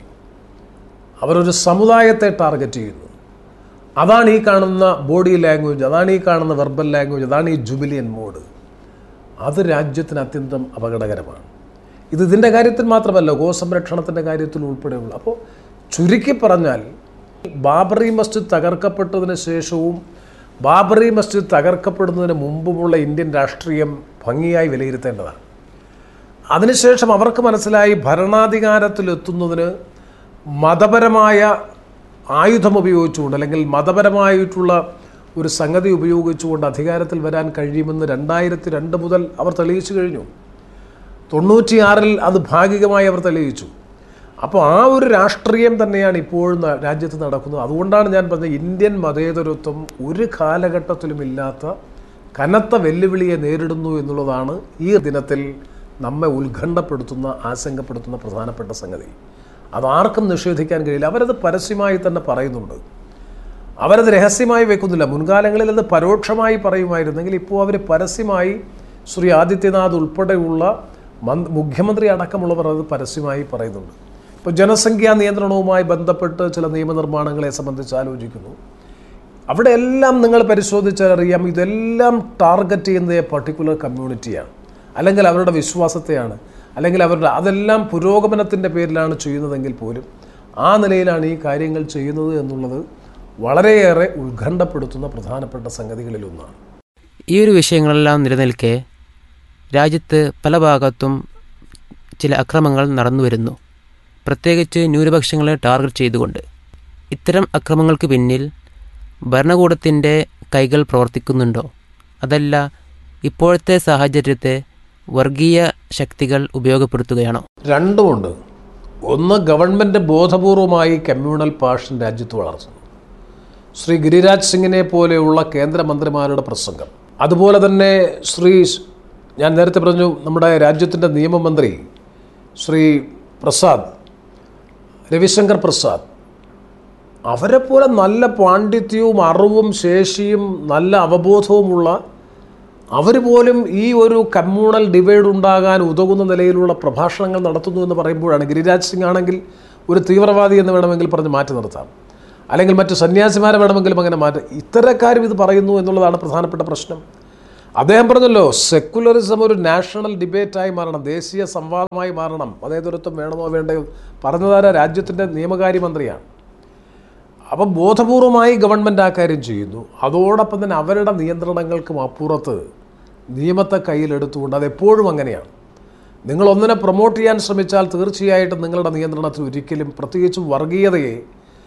അവരൊരു സമുദായത്തെ ടാർഗറ്റ് ചെയ്യുന്നു അതാണ് ഈ കാണുന്ന ബോഡി ലാംഗ്വേജ് അതാണ് ഈ കാണുന്ന വെർബൽ ലാംഗ്വേജ് അതാണ് ഈ ജുബിലിയൻ മോഡ് അത് രാജ്യത്തിന് അത്യന്തം അപകടകരമാണ് ഇത് ഇതിൻ്റെ കാര്യത്തിൽ മാത്രമല്ല ഗോസംരക്ഷണത്തിൻ്റെ കാര്യത്തിൽ ഉൾപ്പെടെയുള്ള അപ്പോൾ ചുരുക്കി പറഞ്ഞാൽ ബാബറി മസ്ജിദ് തകർക്കപ്പെട്ടതിന് ശേഷവും ബാബറി മസ്ജിദ് തകർക്കപ്പെടുന്നതിന് മുമ്പുമുള്ള ഇന്ത്യൻ രാഷ്ട്രീയം ഭംഗിയായി വിലയിരുത്തേണ്ടതാണ് അതിനുശേഷം അവർക്ക് മനസ്സിലായി ഭരണാധികാരത്തിലെത്തുന്നതിന് മതപരമായ ആയുധം ഉപയോഗിച്ചുകൊണ്ട് അല്ലെങ്കിൽ മതപരമായിട്ടുള്ള ഒരു സംഗതി ഉപയോഗിച്ചുകൊണ്ട് അധികാരത്തിൽ വരാൻ കഴിയുമെന്ന് രണ്ടായിരത്തി രണ്ട് മുതൽ അവർ തെളിയിച്ചു കഴിഞ്ഞു തൊണ്ണൂറ്റിയാറിൽ അത് ഭാഗികമായി അവർ തെളിയിച്ചു അപ്പോൾ ആ ഒരു രാഷ്ട്രീയം തന്നെയാണ് ഇപ്പോഴും ന- രാജ്യത്ത് നടക്കുന്നത് അതുകൊണ്ടാണ് ഞാൻ പറഞ്ഞത് ഇന്ത്യൻ മതേതരത്വം ഒരു കാലഘട്ടത്തിലും ഇല്ലാത്ത കനത്ത വെല്ലുവിളിയെ നേരിടുന്നു എന്നുള്ളതാണ് ഈ ദിനത്തിൽ നമ്മെ ഉത്കണ്ഠപ്പെടുത്തുന്ന ആശങ്കപ്പെടുത്തുന്ന പ്രധാനപ്പെട്ട സംഗതി അതാർക്കും നിഷേധിക്കാൻ കഴിയില്ല അവരത് പരസ്യമായി തന്നെ പറയുന്നുണ്ട് അവരത് രഹസ്യമായി വെക്കുന്നില്ല മുൻകാലങ്ങളിൽ അത് പരോക്ഷമായി പറയുമായിരുന്നെങ്കിൽ ഇപ്പോൾ അവർ പരസ്യമായി ശ്രീ ആദിത്യനാഥ് ഉൾപ്പെടെയുള്ള മന് മുഖ്യമന്ത്രി അടക്കമുള്ളവർ അത് പരസ്യമായി പറയുന്നുണ്ട് ഇപ്പോൾ ജനസംഖ്യാ നിയന്ത്രണവുമായി ബന്ധപ്പെട്ട് ചില നിയമനിർമ്മാണങ്ങളെ സംബന്ധിച്ച് ആലോചിക്കുന്നു അവിടെ എല്ലാം നിങ്ങൾ പരിശോധിച്ചാൽ അറിയാം ഇതെല്ലാം ടാർഗറ്റ് ചെയ്യുന്നത് പർട്ടിക്കുലർ കമ്മ്യൂണിറ്റിയാണ് അല്ലെങ്കിൽ അവരുടെ വിശ്വാസത്തെയാണ് അല്ലെങ്കിൽ അവരുടെ അതെല്ലാം പുരോഗമനത്തിൻ്റെ പേരിലാണ് ചെയ്യുന്നതെങ്കിൽ പോലും ആ നിലയിലാണ് ഈ കാര്യങ്ങൾ ചെയ്യുന്നത് എന്നുള്ളത് വളരെയേറെ ഉത്കണ്ഠപ്പെടുത്തുന്ന പ്രധാനപ്പെട്ട സംഗതികളിലൊന്നാണ് ഈ ഒരു വിഷയങ്ങളെല്ലാം നിലനിൽക്കെ രാജ്യത്ത് പല ഭാഗത്തും ചില അക്രമങ്ങൾ നടന്നു വരുന്നു പ്രത്യേകിച്ച് ന്യൂനപക്ഷങ്ങളെ ടാർഗറ്റ് ചെയ്തുകൊണ്ട് ഇത്തരം അക്രമങ്ങൾക്ക് പിന്നിൽ ഭരണകൂടത്തിൻ്റെ കൈകൾ പ്രവർത്തിക്കുന്നുണ്ടോ അതല്ല ഇപ്പോഴത്തെ സാഹചര്യത്തെ വർഗീയ ശക്തികൾ ഉപയോഗപ്പെടുത്തുകയാണോ രണ്ടുമുണ്ട് ഒന്ന് ഗവൺമെൻറ് ബോധപൂർവമായി കമ്മ്യൂണൽ പാഷൻ രാജ്യത്ത് വളർത്തുന്നു ശ്രീ ഗിരിരാജ് സിംഗിനെ പോലെയുള്ള കേന്ദ്രമന്ത്രിമാരുടെ പ്രസംഗം അതുപോലെ തന്നെ ശ്രീ ഞാൻ നേരത്തെ പറഞ്ഞു നമ്മുടെ രാജ്യത്തിൻ്റെ നിയമമന്ത്രി ശ്രീ പ്രസാദ് രവിശങ്കർ പ്രസാദ് അവരെ പോലെ നല്ല പാണ്ഡിത്യവും അറിവും ശേഷിയും നല്ല അവബോധവുമുള്ള അവർ പോലും ഈ ഒരു കമ്മ്യൂണൽ ഡിവൈഡ് ഉണ്ടാകാൻ ഉതകുന്ന നിലയിലുള്ള പ്രഭാഷണങ്ങൾ നടത്തുന്നു എന്ന് പറയുമ്പോഴാണ് ഗിരിരാജ് സിംഗ് ആണെങ്കിൽ ഒരു തീവ്രവാദി എന്ന് വേണമെങ്കിൽ പറഞ്ഞ് മാറ്റി നിർത്താം അല്ലെങ്കിൽ മറ്റു സന്യാസിമാരെ വേണമെങ്കിലും അങ്ങനെ മാറ്റാം ഇത്തരക്കാരും ഇത് പറയുന്നു എന്നുള്ളതാണ് പ്രധാനപ്പെട്ട പ്രശ്നം അദ്ദേഹം പറഞ്ഞല്ലോ സെക്കുലറിസം ഒരു നാഷണൽ ഡിബേറ്റായി മാറണം ദേശീയ സംവാദമായി മാറണം മതേതരത്വം വേണമോ വേണ്ടയോ പറഞ്ഞതാര രാജ്യത്തിൻ്റെ നിയമകാര്യമന്ത്രിയാണ് അപ്പം ബോധപൂർവമായി ഗവൺമെൻറ് ആ കാര്യം ചെയ്യുന്നു അതോടൊപ്പം തന്നെ അവരുടെ നിയന്ത്രണങ്ങൾക്കും അപ്പുറത്ത് നിയമത്തെ കയ്യിലെടുത്തുകൊണ്ട് അതെപ്പോഴും അങ്ങനെയാണ് നിങ്ങൾ ഒന്നിനെ പ്രൊമോട്ട് ചെയ്യാൻ ശ്രമിച്ചാൽ തീർച്ചയായിട്ടും നിങ്ങളുടെ നിയന്ത്രണത്തിൽ ഒരിക്കലും പ്രത്യേകിച്ചും വർഗീയതയെ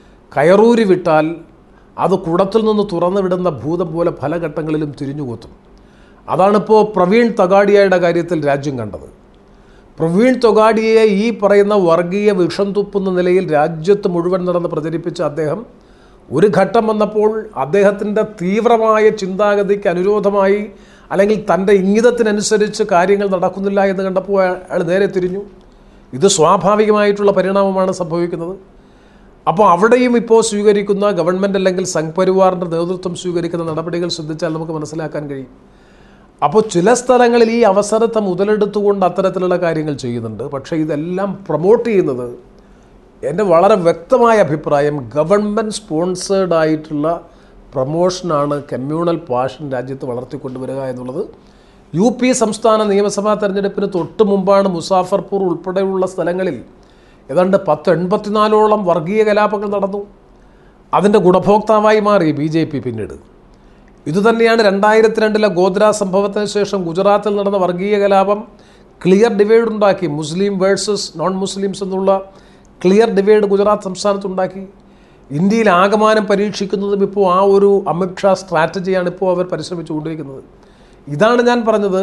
കയറൂരി വിട്ടാൽ അത് കുടത്തിൽ നിന്ന് തുറന്നു വിടുന്ന ഭൂതം പോലെ പല ഘട്ടങ്ങളിലും തിരിഞ്ഞുകൂത്തും അതാണിപ്പോൾ പ്രവീൺ തഗാഡിയയുടെ കാര്യത്തിൽ രാജ്യം കണ്ടത് പ്രവീൺ തൊഗാഡിയെ ഈ പറയുന്ന വർഗീയ വിഷം തുപ്പുന്ന നിലയിൽ രാജ്യത്ത് മുഴുവൻ നടന്ന് പ്രചരിപ്പിച്ച അദ്ദേഹം ഒരു ഘട്ടം വന്നപ്പോൾ അദ്ദേഹത്തിൻ്റെ തീവ്രമായ ചിന്താഗതിക്ക് അനുരോധമായി അല്ലെങ്കിൽ തൻ്റെ ഇംഗിതത്തിനനുസരിച്ച് കാര്യങ്ങൾ നടക്കുന്നില്ല എന്ന് കണ്ടപ്പോൾ അയാൾ നേരെ തിരിഞ്ഞു ഇത് സ്വാഭാവികമായിട്ടുള്ള പരിണാമമാണ് സംഭവിക്കുന്നത് അപ്പോൾ അവിടെയും ഇപ്പോൾ സ്വീകരിക്കുന്ന ഗവൺമെൻറ് അല്ലെങ്കിൽ സംഘ് പരിവാറിൻ്റെ നേതൃത്വം സ്വീകരിക്കുന്ന നടപടികൾ ശ്രദ്ധിച്ചാൽ നമുക്ക് മനസ്സിലാക്കാൻ കഴിയും അപ്പോൾ ചില സ്ഥലങ്ങളിൽ ഈ അവസരത്തെ മുതലെടുത്തുകൊണ്ട് അത്തരത്തിലുള്ള കാര്യങ്ങൾ ചെയ്യുന്നുണ്ട് പക്ഷേ ഇതെല്ലാം പ്രൊമോട്ട് ചെയ്യുന്നത് എൻ്റെ വളരെ വ്യക്തമായ അഭിപ്രായം ഗവൺമെൻറ് സ്പോൺസേഡ് ആയിട്ടുള്ള പ്രൊമോഷനാണ് കമ്മ്യൂണൽ പാഷൻ രാജ്യത്ത് വളർത്തിക്കൊണ്ടുവരിക എന്നുള്ളത് യു പി സംസ്ഥാന നിയമസഭാ തെരഞ്ഞെടുപ്പിന് തൊട്ട് മുമ്പാണ് മുസാഫർപൂർ ഉൾപ്പെടെയുള്ള സ്ഥലങ്ങളിൽ ഏതാണ്ട് പത്ത് എൺപത്തിനാലോളം വർഗീയ കലാപങ്ങൾ നടന്നു അതിൻ്റെ ഗുണഭോക്താവായി മാറി ബി ജെ പി പിന്നീട് ഇതുതന്നെയാണ് രണ്ടായിരത്തി രണ്ടിലെ ഗോദ്ര സംഭവത്തിന് ശേഷം ഗുജറാത്തിൽ നടന്ന വർഗീയ കലാപം ക്ലിയർ ഡിവൈഡ് ഉണ്ടാക്കി മുസ്ലിം വേഴ്സസ് നോൺ മുസ്ലിംസ് എന്നുള്ള ക്ലിയർ ഡിവൈഡ് ഗുജറാത്ത് സംസ്ഥാനത്തുണ്ടാക്കി ഇന്ത്യയിൽ ആകമാനം പരീക്ഷിക്കുന്നതും ഇപ്പോൾ ആ ഒരു അമിത്ഷാ സ്ട്രാറ്റജിയാണ് ഇപ്പോൾ അവർ പരിശ്രമിച്ചുകൊണ്ടിരിക്കുന്നത് ഇതാണ് ഞാൻ പറഞ്ഞത്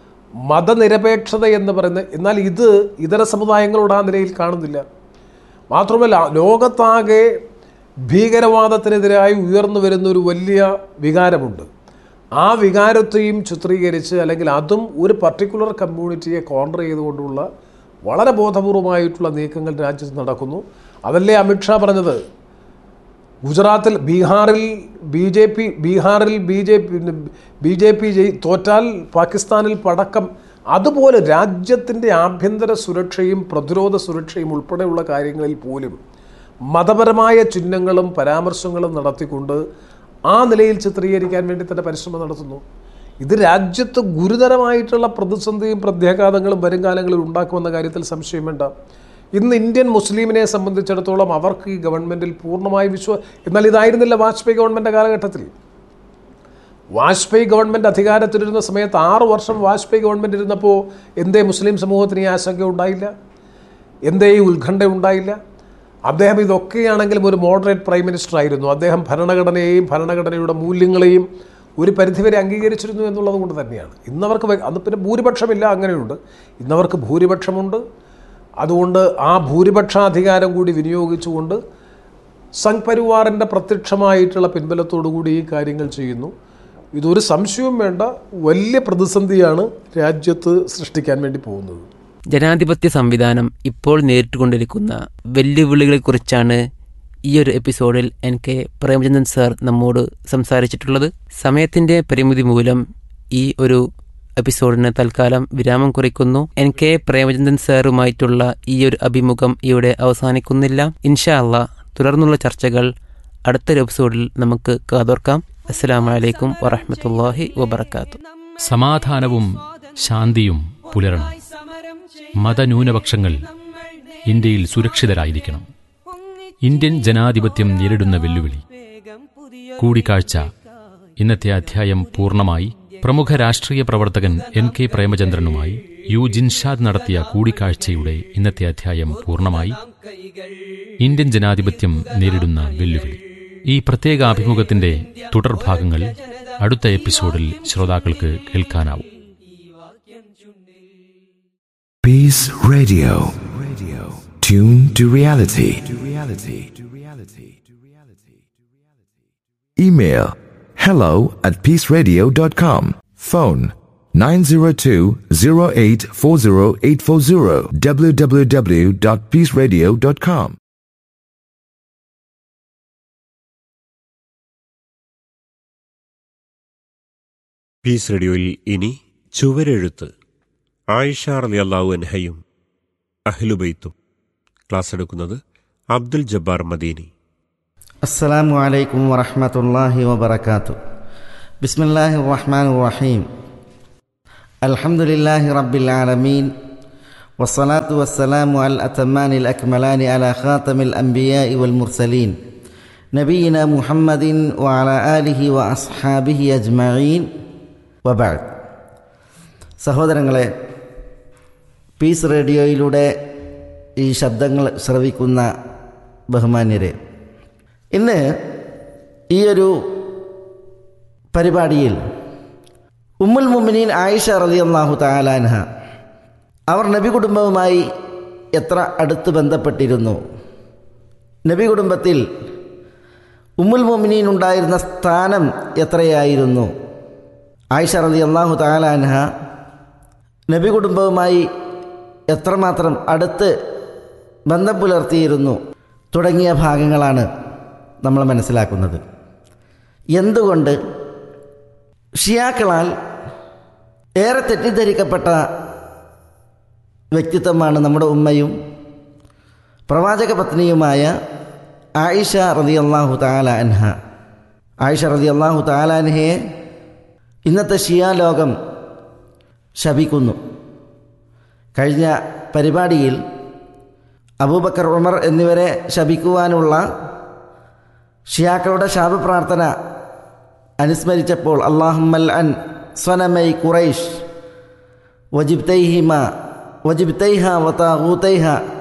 മതനിരപേക്ഷത എന്ന് പറയുന്നത് എന്നാൽ ഇത് ഇതര സമുദായങ്ങളോട് ആ നിലയിൽ കാണുന്നില്ല മാത്രമല്ല ലോകത്താകെ ഭീകരവാദത്തിനെതിരായി ഉയർന്നു വരുന്ന ഒരു വലിയ വികാരമുണ്ട് ആ വികാരത്തെയും ചിത്രീകരിച്ച് അല്ലെങ്കിൽ അതും ഒരു പർട്ടിക്കുലർ കമ്മ്യൂണിറ്റിയെ കോൺട്ര ചെയ്തുകൊണ്ടുള്ള വളരെ ബോധപൂർവമായിട്ടുള്ള നീക്കങ്ങൾ രാജ്യത്ത് നടക്കുന്നു അതല്ലേ അമിത്ഷാ പറഞ്ഞത് ഗുജറാത്തിൽ ബീഹാറിൽ ബി ജെ പി ബീഹാറിൽ B J P B J P തോറ്റാൽ പാകിസ്ഥാനിൽ പടക്കം അതുപോലെ രാജ്യത്തിൻ്റെ ആഭ്യന്തര സുരക്ഷയും പ്രതിരോധ സുരക്ഷയും ഉൾപ്പെടെയുള്ള കാര്യങ്ങളിൽ പോലും മതപരമായ ചിഹ്നങ്ങളും പരാമർശങ്ങളും നടത്തിക്കൊണ്ട് ആ നിലയിൽ ചിത്രീകരിക്കാൻ വേണ്ടി തന്നെ പരിശ്രമം നടത്തുന്നു ഇത് രാജ്യത്ത് ഗുരുതരമായിട്ടുള്ള പ്രതിസന്ധിയും പ്രത്യാഘാതങ്ങളും വരും കാലങ്ങളിൽ ഉണ്ടാക്കുമെന്ന കാര്യത്തിൽ സംശയം വേണ്ട ഇന്ന് ഇന്ത്യൻ മുസ്ലിമിനെ സംബന്ധിച്ചിടത്തോളം അവർക്ക് ഈ ഗവൺമെൻറ്റിൽ പൂർണ്ണമായി വിശ്വ എന്നാൽ ഇതായിരുന്നില്ല വാജ്പേയി ഗവൺമെൻറ് കാലഘട്ടത്തിൽ വാജ്പേയി ഗവൺമെൻറ് അധികാരത്തിലിരുന്ന സമയത്ത് ആറ് വർഷം വാജ്പേയി ഗവൺമെൻറ് ഇരുന്നപ്പോൾ എന്തേ മുസ്ലിം സമൂഹത്തിന് ഈ ആശങ്ക ഉണ്ടായില്ല എന്തേ ഈ ഉത്കണ്ഠ ഉണ്ടായില്ല അദ്ദേഹം ഇതൊക്കെയാണെങ്കിലും ഒരു മോഡറേറ്റ് പ്രൈം മിനിസ്റ്റർ ആയിരുന്നു അദ്ദേഹം ഭരണഘടനയെയും ഭരണഘടനയുടെ മൂല്യങ്ങളെയും ഒരു പരിധിവരെ അംഗീകരിച്ചിരുന്നു എന്നുള്ളത് കൊണ്ട് തന്നെയാണ് ഇന്നവർക്ക് വെ- അന്ന് പിന്നെ ഭൂരിപക്ഷമില്ല അങ്ങനെയുണ്ട് ഇന്നവർക്ക് ഭൂരിപക്ഷമുണ്ട് അതുകൊണ്ട് ആ ഭൂരിപക്ഷാധികാരം കൂടി വിനിയോഗിച്ചുകൊണ്ട് സംഘ് പരിവാറിൻ്റെ പ്രത്യക്ഷമായിട്ടുള്ള പിൻബലത്തോടു കൂടി ഈ കാര്യങ്ങൾ ചെയ്യുന്നു ഇതൊരു സംശയവും വേണ്ട വലിയ പ്രതിസന്ധിയാണ് രാജ്യത്ത് സൃഷ്ടിക്കാൻ വേണ്ടി പോകുന്നത് ജനാധിപത്യ സംവിധാനം ഇപ്പോൾ നേരിട്ടുകൊണ്ടിരിക്കുന്ന വെല്ലുവിളികളെക്കുറിച്ചാണ് ഈ ഒരു എപ്പിസോഡിൽ എൻ കെ പ്രേമചന്ദ്രൻ സാർ നമ്മോട് സംസാരിച്ചിട്ടുള്ളത് സമയത്തിന്റെ പരിമിതി മൂലം ഈ ഒരു എപ്പിസോഡിന് തൽക്കാലം വിരാമം കുറിക്കുന്നു എൻ കെ പ്രേമചന്ദ്രൻ സാറുമായിട്ടുള്ള ഈ ഒരു അഭിമുഖം ഇവിടെ അവസാനിക്കുന്നില്ല ഇൻഷാ അള്ളാ തുടർന്നുള്ള ചർച്ചകൾ അടുത്തൊരു എപ്പിസോഡിൽ നമുക്ക് കാതോർക്കാം അസ്സലാമലൈക്കും വറഹമത്തല്ലാഹി വബർക്കാത്തു സമാധാനവും ശാന്തിയും പുലരണം മതന്യൂനപക്ഷങ്ങൾ ഇന്ത്യയിൽ സുരക്ഷിതരായിരിക്കണം ഇന്ത്യൻ ജനാധിപത്യം നേരിടുന്ന വെല്ലുവിളി കൂടിക്കാഴ്ച ഇന്നത്തെ അധ്യായം പൂർണ്ണമായി പ്രമുഖ രാഷ്ട്രീയ പ്രവർത്തകൻ എൻ കെ പ്രേമചന്ദ്രനുമായി യു ജിൻഷാദ് നടത്തിയ കൂടിക്കാഴ്ചയുടെ ഇന്നത്തെ അധ്യായം പൂർണ്ണമായി ഇന്ത്യൻ ജനാധിപത്യം നേരിടുന്ന വെല്ലുവിളി ഈ പ്രത്യേക അഭിമുഖത്തിന്റെ തുടർഭാഗങ്ങൾ അടുത്ത എപ്പിസോഡിൽ ശ്രോതാക്കൾക്ക് കേൾക്കാനാവും Peace Radio. Radio. Tune to reality. To reality. To reality. To reality. Email hello at peaceradio.com. Phone 902-0840840 www.peaceradio.com. Peace റേഡിയോയിൽ ഇനി ചുവരെഴുത്ത് ആയിഷ റളിയല്ലാഹു അൻഹയും അഹ്ലുബൈത്തും ക്ലാസ് എടുക്കുന്നത് അബ്ദുൽ ജബ്ബാർ മദീനി السلام عليكم ورحمة الله وبركاته بسم الله الرحمن الرحيم الحمد لله رب العالمين والصلاة والسلام على الأتمان الأكملان على خاتم الأنبياء والمرسلين نبينا محمد وعلى آله وأصحابه أجمعين وبعد സഹോദരങ്ങളെ പീസ് റേഡിയോയിലൂടെ ഈ ശബ്ദങ്ങൾ ശ്രവിക്കുന്ന ബഹുമാന്യരെ ഇന്ന് ഈ ഒരു പരിപാടിയിൽ ഉമ്മുൽ മുമിനീൻ ആയിഷ റലി അള്ളാഹു താലാൻഹ അവർ നബി കുടുംബവുമായി എത്ര അടുത്ത് ബന്ധപ്പെട്ടിരുന്നു നബി കുടുംബത്തിൽ ഉമ്മുൽ മുമിനീൻ ഉണ്ടായിരുന്ന സ്ഥാനം എത്രയായിരുന്നു ആയിഷ റലി അള്ളാഹു താലാൻഹ നബി കുടുംബവുമായി എത്രമാത്രം അടുത്ത് ബന്ധം പുലർത്തിയിരുന്നു തുടങ്ങിയ ഭാഗങ്ങളാണ് നമ്മൾ മനസ്സിലാക്കുന്നത് എന്തുകൊണ്ട് ഷിയാക്കളാൽ ഏറെ തെറ്റിദ്ധരിക്കപ്പെട്ട വ്യക്തിത്വമാണ് നമ്മുടെ ഉമ്മയും പ്രവാചക പത്നിയുമായ ആയിഷ റതി അള്ളാഹു താല അൻഹ ആയിഷ റതി അള്ളാഹു താലാൻഹയെ ഇന്നത്തെ ഷിയാ ലോകം ശപിക്കുന്നു കഴിഞ്ഞ പരിപാടിയിൽ അബൂബക്കർ ഉമർ എന്നിവരെ ശപിക്കുവാനുള്ള ഷിയാക്കളുടെ ശാപപ്രാർത്ഥന അനുസ്മരിച്ചപ്പോൾ അള്ളാഹുമ്മൽ അൻ സ്വനമൈ ഖുറൈഷ് വജിബ്തൈഹിമ വജിബ്തൈഹ വതാഹൂത്തൈഹ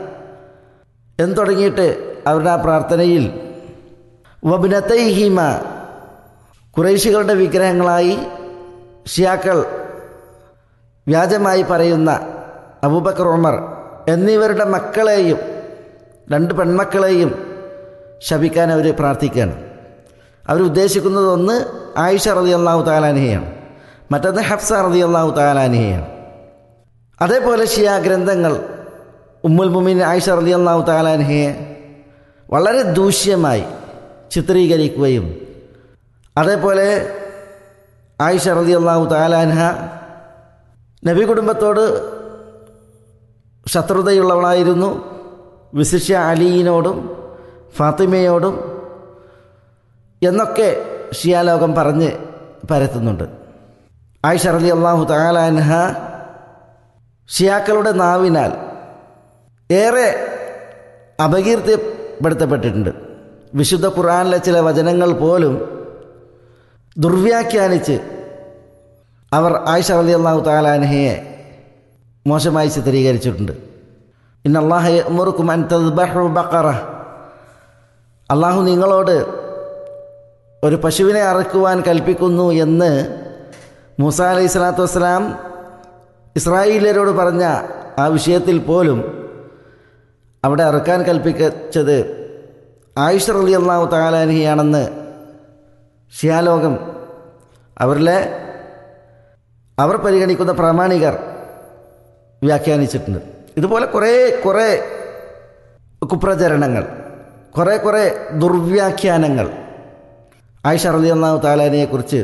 എന്ന് തുടങ്ങിയിട്ട് അവരുടെ ആ പ്രാർത്ഥനയിൽ വബ്നത്തൈഹിമ കുറേശികളുടെ വിഗ്രഹങ്ങളായി ഷിയാക്കൾ വ്യാജമായി പറയുന്ന അബൂബക്കർ ഉമർ എന്നിവരുടെ മക്കളെയും രണ്ട് പെൺമക്കളെയും ശപിക്കാൻ അവർ പ്രാർത്ഥിക്കുകയാണ് അവർ ഉദ്ദേശിക്കുന്നത് ഒന്ന് ആയിഷ റതി അള്ളാഹു താലാനിഹയാണ് മറ്റൊന്ന് ഹഫ്സ റതി അള്ളാഹു താലാനിഹയാണ് അതേപോലെ ഷിയ ഗ്രന്ഥങ്ങൾ ഉമ്മുൽ മുമിൻ ആയിഷ റതി അള്ളാഹു താലാനിഹയെ വളരെ ദൂഷ്യമായി ചിത്രീകരിക്കുകയും അതേപോലെ ആയിഷ റതി അള്ളാഹു താലാൻഹ നബി കുടുംബത്തോട് ശത്രുതയുള്ളവളായിരുന്നു വിശിഷ്യ അലീനോടും ഫാത്തിമയോടും എന്നൊക്കെ ഷിയാലോകം പറഞ്ഞ് പരത്തുന്നുണ്ട് ആയിഷ റലി അള്ളാഹു താലാൻഹ ഷിയാക്കളുടെ നാവിനാൽ ഏറെ അപകീർത്തിപ്പെടുത്തപ്പെട്ടിട്ടുണ്ട് വിശുദ്ധ ഖുറാനിലെ ചില വചനങ്ങൾ പോലും ദുർവ്യാഖ്യാനിച്ച് അവർ ആയിഷ റലി അള്ളാഹു താലാൻഹയെ മോശമായി ചിത്രീകരിച്ചിട്ടുണ്ട് ഇന്ന അള്ളാഹ മുറുക്കും അൻ തദ്ബഹു ബക്കറ അള്ളാഹു നിങ്ങളോട് ഒരു പശുവിനെ അറക്കുവാൻ കൽപ്പിക്കുന്നു എന്ന് മൂസ അലൈഹി സ്വലാത്തു വസ്സലാം ഇസ്രായേലിയരോട് പറഞ്ഞ ആ വിഷയത്തിൽ പോലും അവിടെ അറുക്കാൻ കൽപ്പിച്ചത് ആയിഷ റലി അള്ളാഹു താലാനിയാണെന്ന് ഷിയാലോകം അവരിലെ അവർ പരിഗണിക്കുന്ന പ്രാമാണികർ വ്യാഖ്യാനിച്ചിട്ടുണ്ട് ഇതുപോലെ കുറേ കുറേ കുപ്രചരണങ്ങൾ കുറേ കുറേ ദുർവ്യാഖ്യാനങ്ങൾ ആയിഷ റലി അള്ളാഹു താലാനിയെക്കുറിച്ച്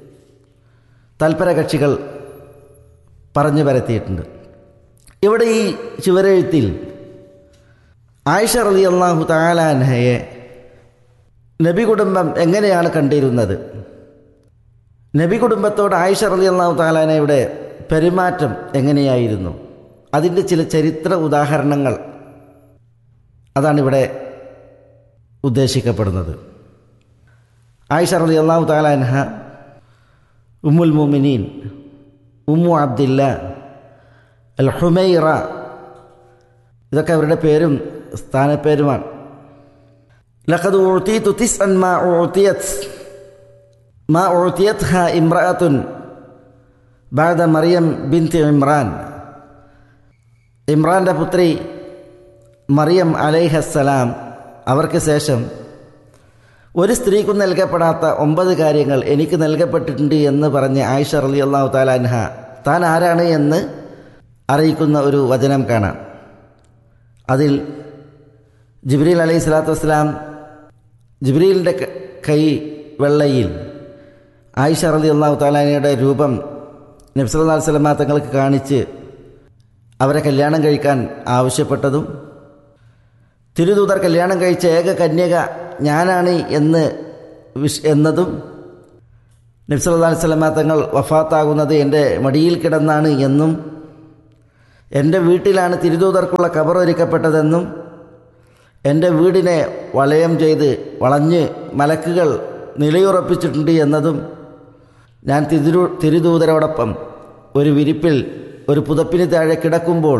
തൽപര കക്ഷികൾ പറഞ്ഞു പരത്തിയിട്ടുണ്ട് ഇവിടെ ഈ ചുവരെഴുത്തിൽ ആയിഷ റലി അള്ളാഹു താലാൻഹയെ നബി കുടുംബം എങ്ങനെയാണ് കണ്ടിരുന്നത് നബി കുടുംബത്തോട് ആയിഷ റലി അള്ളാഹു താലാനയുടെ പെരുമാറ്റം എങ്ങനെയായിരുന്നു അതിൻ്റെ ചില ചരിത്ര ഉദാഹരണങ്ങൾ അതാണിവിടെ ഉദ്ദേശിക്കപ്പെടുന്നത് ആയിഷ റലി അള്ളാഹു താലാൻഹ ഉമ്മുൽ മുമിനീൻ ഉമ്മു അബ്ദില്ല അൽ ഹുമൈറ ഇതൊക്കെ അവരുടെ പേരും സ്ഥാനപ്പേരുമാണ് ലഖദ് ഉഴ്ത്തീത്തു തിസ് അൻ മാ ഉഴ്ത്തിയത് മാ ഉഴ്ത്തിയത് ഹ ഇമ്രാത്തുൻ ബാദ മറിയം ബിൻതി ഇമ്രാൻ ഇമ്രാൻ്റെ പുത്രി മറിയം അലൈഹസ്സലാം അവർക്ക് ശേഷം ഒരു സ്ത്രീക്കും നൽകപ്പെടാത്ത ഒമ്പത് കാര്യങ്ങൾ എനിക്ക് നൽകപ്പെട്ടിട്ടുണ്ട് എന്ന് പറഞ്ഞ് ആയിഷ റലി അള്ളാഹു താലാൻഹ താൻ ആരാണ് എന്ന് അറിയിക്കുന്ന ഒരു വചനം കാണാം അതിൽ ജിബ്രീൽ അലൈഹി സ്വലാത്തു വസ്സലാം ജിബ്രീലിൻ്റെ കൈ വെള്ളയിൽ ആയിഷ റലി അള്ളാഹു താലാനയുടെ രൂപം നബ്സല്ലാ സ്വലമ തങ്ങൾക്ക് കാണിച്ച് അവരെ കല്യാണം കഴിക്കാൻ ആവശ്യപ്പെട്ടതും തിരുദൂതർ കല്യാണം കഴിച്ച ഏക കന്യക ഞാനാണ് എന്ന് വിഷ് എന്നതും നബ്സല്ലാ സ്വലമ തങ്ങൾ വഫാത്താകുന്നത് എൻ്റെ മടിയിൽ കിടന്നാണ് എന്നും എൻ്റെ വീട്ടിലാണ് തിരുദൂതർക്കുള്ള കബർ ഒരുക്കപ്പെട്ടതെന്നും എൻ്റെ വീടിനെ വളയം ചെയ്ത് വളഞ്ഞ് മലക്കുകൾ നിലയുറപ്പിച്ചിട്ടുണ്ട് എന്നതും ഞാൻ തിരു തിരുദൂതരോടൊപ്പം ഒരു വിരിപ്പിൽ ഒരു പുതപ്പിന് താഴെ കിടക്കുമ്പോൾ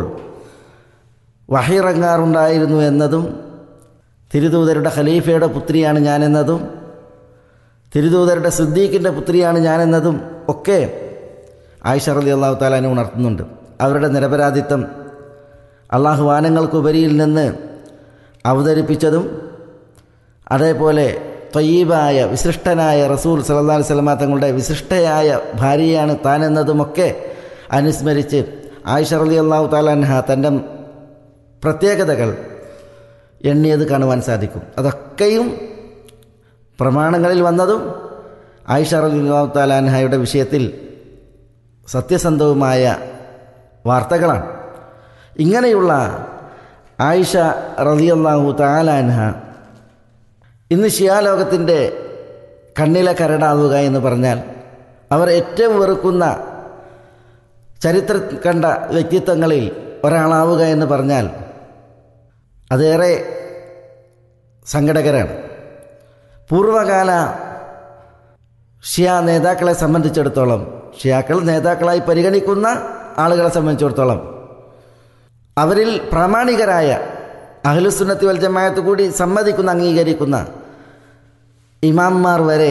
വഹിറങ്ങാറുണ്ടായിരുന്നു എന്നതും തിരുദൂതരുടെ ഖലീഫയുടെ പുത്രിയാണ് ഞാനെന്നതും തിരുദൂതരുടെ സിദ്ദീഖിൻ്റെ പുത്രിയാണ് ഞാനെന്നതും ഒക്കെ ആയിഷ റലി അള്ളാഹു താലാനെ ഉണർത്തുന്നുണ്ട് അവരുടെ നിരപരാധിത്വം അള്ളാഹു വാനങ്ങൾക്കുപരിയിൽ നിന്ന് അവതരിപ്പിച്ചതും അതേപോലെ ത്വയ്യീബായ വിശിഷ്ടനായ റസൂൽ സല്ലാ സ്വലമ തങ്ങളുടെ വിശിഷ്ടയായ ഭാര്യയാണ് താനെന്നതുമൊക്കെ അനുസ്മരിച്ച് ആയിഷ റലി അള്ളാഹു താലാൻഹ തൻ്റെ പ്രത്യേകതകൾ എണ്ണിയത് കാണുവാൻ സാധിക്കും അതൊക്കെയും പ്രമാണങ്ങളിൽ വന്നതും ആയിഷ റലി അള്ളാഹു താലാൻഹയുടെ വിഷയത്തിൽ സത്യസന്ധവുമായ വാർത്തകളാണ് ഇങ്ങനെയുള്ള ആയിഷ റലിയല്ലാഹു താലാൻഹ ഇന്ന് ഷിയാലോകത്തിൻ്റെ കണ്ണിലെ കരടാവുക എന്ന് പറഞ്ഞാൽ അവർ ഏറ്റവും വെറുക്കുന്ന ചരിത്ര കണ്ട വ്യക്തിത്വങ്ങളിൽ ഒരാളാവുക എന്ന് പറഞ്ഞാൽ അതേറെ സങ്കടകരമാണ് പൂർവകാല ഷിയ നേതാക്കളെ സംബന്ധിച്ചിടത്തോളം ഷിയാക്കൾ നേതാക്കളായി പരിഗണിക്കുന്ന ആളുകളെ സംബന്ധിച്ചിടത്തോളം അവരിൽ പ്രാമാണികരായ അഹ്ലുസുന്നത്തി വൽ ജമായത്ത് കൂടി സമ്മതിക്കുന്ന അംഗീകരിക്കുന്ന ഇമാംമാർ വരെ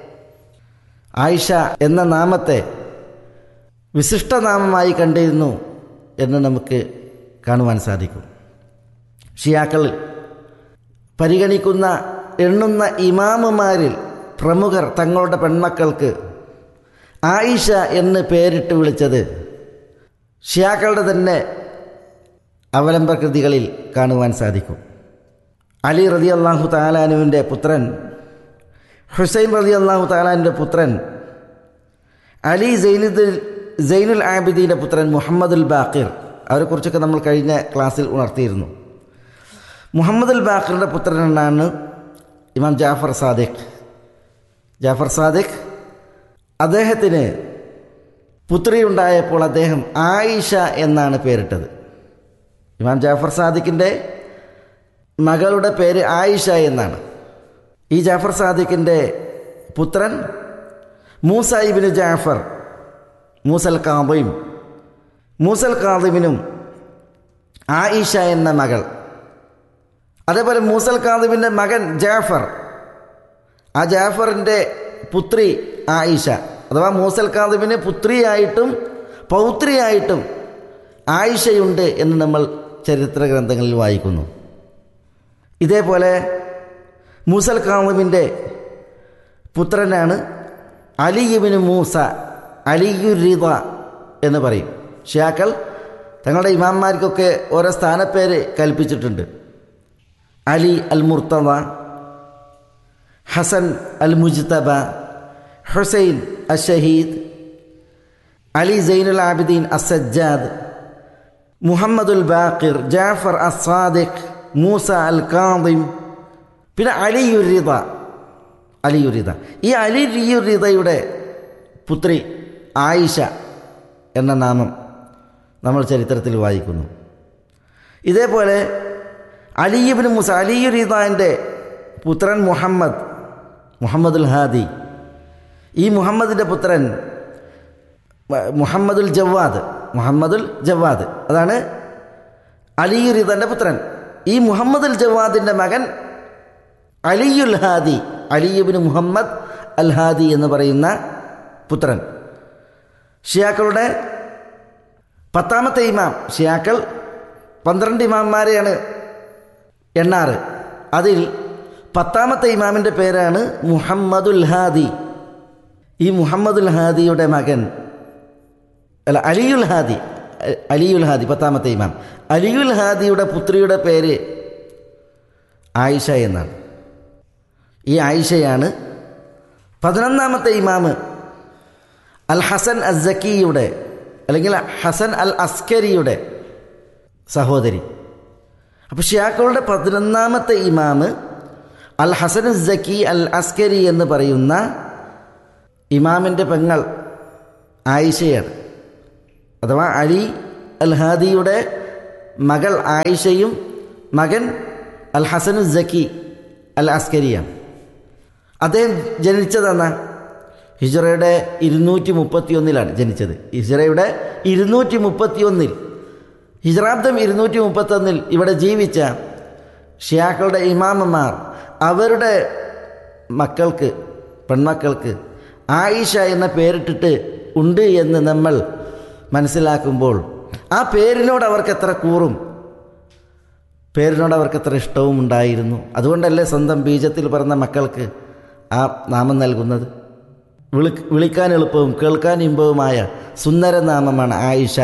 ആയിഷ എന്ന നാമത്തെ വിശിഷ്ടനാമമായി കണ്ടിരുന്നു എന്ന് നമുക്ക് കാണുവാൻ സാധിക്കും ഷിയാക്കൾ പരിഗണിക്കുന്ന എണ്ണുന്ന ഇമാമുമാരിൽ പ്രമുഖർ തങ്ങളുടെ പെൺമക്കൾക്ക് ആയിഷ എന്ന് പേരിട്ട് വിളിച്ചത് ഷിയാക്കളുടെ തന്നെ അവലംബകൃതികളിൽ കാണുവാൻ സാധിക്കും അലി റതി അള്ളാഹു താലാനുവിൻ്റെ പുത്രൻ ഹുസൈൻ റതി അള്ളാഹു താലാനുവിൻ്റെ പുത്രൻ അലി സൈനുദ്ദീൻ സൈനുൽ ആബിദീൻ്റെ പുത്രൻ മുഹമ്മദുൽ ബാക്കിർ അവരെക്കുറിച്ചൊക്കെ നമ്മൾ കഴിഞ്ഞ ക്ലാസ്സിൽ ഉണർത്തിയിരുന്നു മുഹമ്മദുൽ ബാക്കിറിൻ്റെ പുത്രനാണ് ഇമാം ജാഫർ സാദിഖ് ജാഫർ സാദിഖ് അദ്ദേഹത്തിന് പുത്രിയുണ്ടായപ്പോൾ അദ്ദേഹം ആയിഷ എന്നാണ് പേരിട്ടത് ഇമാം ജാഫർ സാദിഖിൻ്റെ മകളുടെ പേര് ആയിഷ എന്നാണ് ഈ ജാഫർ സാദിഖിൻ്റെ പുത്രൻ മൂസ ഇബിന് ജാഫർ മൂസൽ കാദിം മൂസൽ കാദിമിനും ആയിഷ എന്ന മകൾ അതേപോലെ മൂസൽ കാദിമിൻ്റെ മകൻ ജാഫർ ആ ജാഫറിൻ്റെ പുത്രി ആയിഷ അഥവാ മൂസൽ കാദിമിന് പുത്രിയായിട്ടും പൗത്രിയായിട്ടും ആയിഷയുണ്ട് എന്ന് നമ്മൾ ചരിത്ര ഗ്രന്ഥങ്ങളിൽ വായിക്കുന്നു ഇതേപോലെ മൂസൽ കാദിമിൻ്റെ പുത്രനാണ് അലിയുബിന് മൂസ അലിയുരിത എന്ന് പറയും ഷിയാക്കൾ തങ്ങളുടെ ഇമാന്മാർക്കൊക്കെ ഓരോ സ്ഥാനപ്പേര് കൽപ്പിച്ചിട്ടുണ്ട് അലി അൽ മുർത്തവ ഹസൻ അൽ മുജ്തബ ഹുസൈൻ അഷഹീദ് അലി സൈനുൽ ആബിദീൻ അസജ്ജാദ് മുഹമ്മദുൽ ബാക്കിർ ജാഫർ അസാദിഖ് മൂസ അൽ കാദിം പിന്നെ അലിയുരിത അലിയുരിത ഈ അലിയുരിതയുടെ പുത്രി ആയിഷ എന്ന നാമം നമ്മൾ ചരിത്രത്തിൽ വായിക്കുന്നു ഇതേപോലെ അലിയുബിന് മുസ അലിയുരിതാൻ്റെ പുത്രൻ മുഹമ്മദ് മുഹമ്മദുൽ ഹാദി ഈ മുഹമ്മദിൻ്റെ പുത്രൻ മുഹമ്മദുൽ ജവാദ് മുഹമ്മദുൽ ജവാദ് അതാണ് അലിയുരിതൻ്റെ പുത്രൻ ഈ മുഹമ്മദുൽ ജവാദിൻ്റെ മകൻ അലിയുൽ ഹാദി അലിയുബിന് മുഹമ്മദ് അൽ ഹാദി എന്ന് പറയുന്ന പുത്രൻ ഷിയാക്കളുടെ പത്താമത്തെ ഇമാം ഷിയാക്കൾ പന്ത്രണ്ട് ഇമാംമാരെയാണ് എണ്ണാറ് അതിൽ പത്താമത്തെ ഇമാമിൻ്റെ പേരാണ് മുഹമ്മദുൽ ഹാദി ഈ മുഹമ്മദുൽ ഹാദിയുടെ മകൻ അല്ല അലിയുൽ ഹാദി അലിയുൽ ഹാദി പത്താമത്തെ ഇമാം അലിയുൽ ഹാദിയുടെ പുത്രിയുടെ പേര് ആയിഷ എന്നാണ് ഈ ആയിഷയാണ് പതിനൊന്നാമത്തെ ഇമാമ് അൽ ഹസൻ അസക്കിയുടെ അല്ലെങ്കിൽ ഹസൻ അൽ അസ്കരിയുടെ സഹോദരി അപ്പോൾ ഷിയാക്കളുടെ പതിനൊന്നാമത്തെ ഇമാമ് അൽ ഹസൻ സക്കി അൽ അസ്കരി എന്ന് പറയുന്ന ഇമാമിൻ്റെ പെങ്ങൾ ആയിഷയാണ് അഥവാ അലി അൽ ഹാദിയുടെ മകൾ ആയിഷയും മകൻ അൽ ഹസനു സക്കി അൽ അസ്കരിയാണ് അദ്ദേഹം ജനിച്ചതെന്ന ഹിജറയുടെ ഇരുന്നൂറ്റി മുപ്പത്തി ഒന്നിലാണ് ജനിച്ചത് ഹിജറയുടെ ഇരുന്നൂറ്റി മുപ്പത്തി ഒന്നിൽ ഹിജറാബ്ദം ഇരുന്നൂറ്റി മുപ്പത്തൊന്നിൽ ഇവിടെ ജീവിച്ച ഷിയാക്കളുടെ ഇമാമന്മാർ അവരുടെ മക്കൾക്ക് പെൺമക്കൾക്ക് ആയിഷ എന്ന പേരിട്ടിട്ട് ഉണ്ട് എന്ന് നമ്മൾ മനസ്സിലാക്കുമ്പോൾ ആ പേരിനോട് അവർക്ക് എത്ര കൂറും പേരിനോട് അവർക്ക് എത്ര ഇഷ്ടവും ഉണ്ടായിരുന്നു അതുകൊണ്ടല്ലേ സ്വന്തം ബീജത്തിൽ പറഞ്ഞ മക്കൾക്ക് ആ നാമം നൽകുന്നത് വിളി വിളിക്കാൻ എളുപ്പവും കേൾക്കാൻ ഇമ്പവുമായ സുന്ദര നാമമാണ് ആയിഷ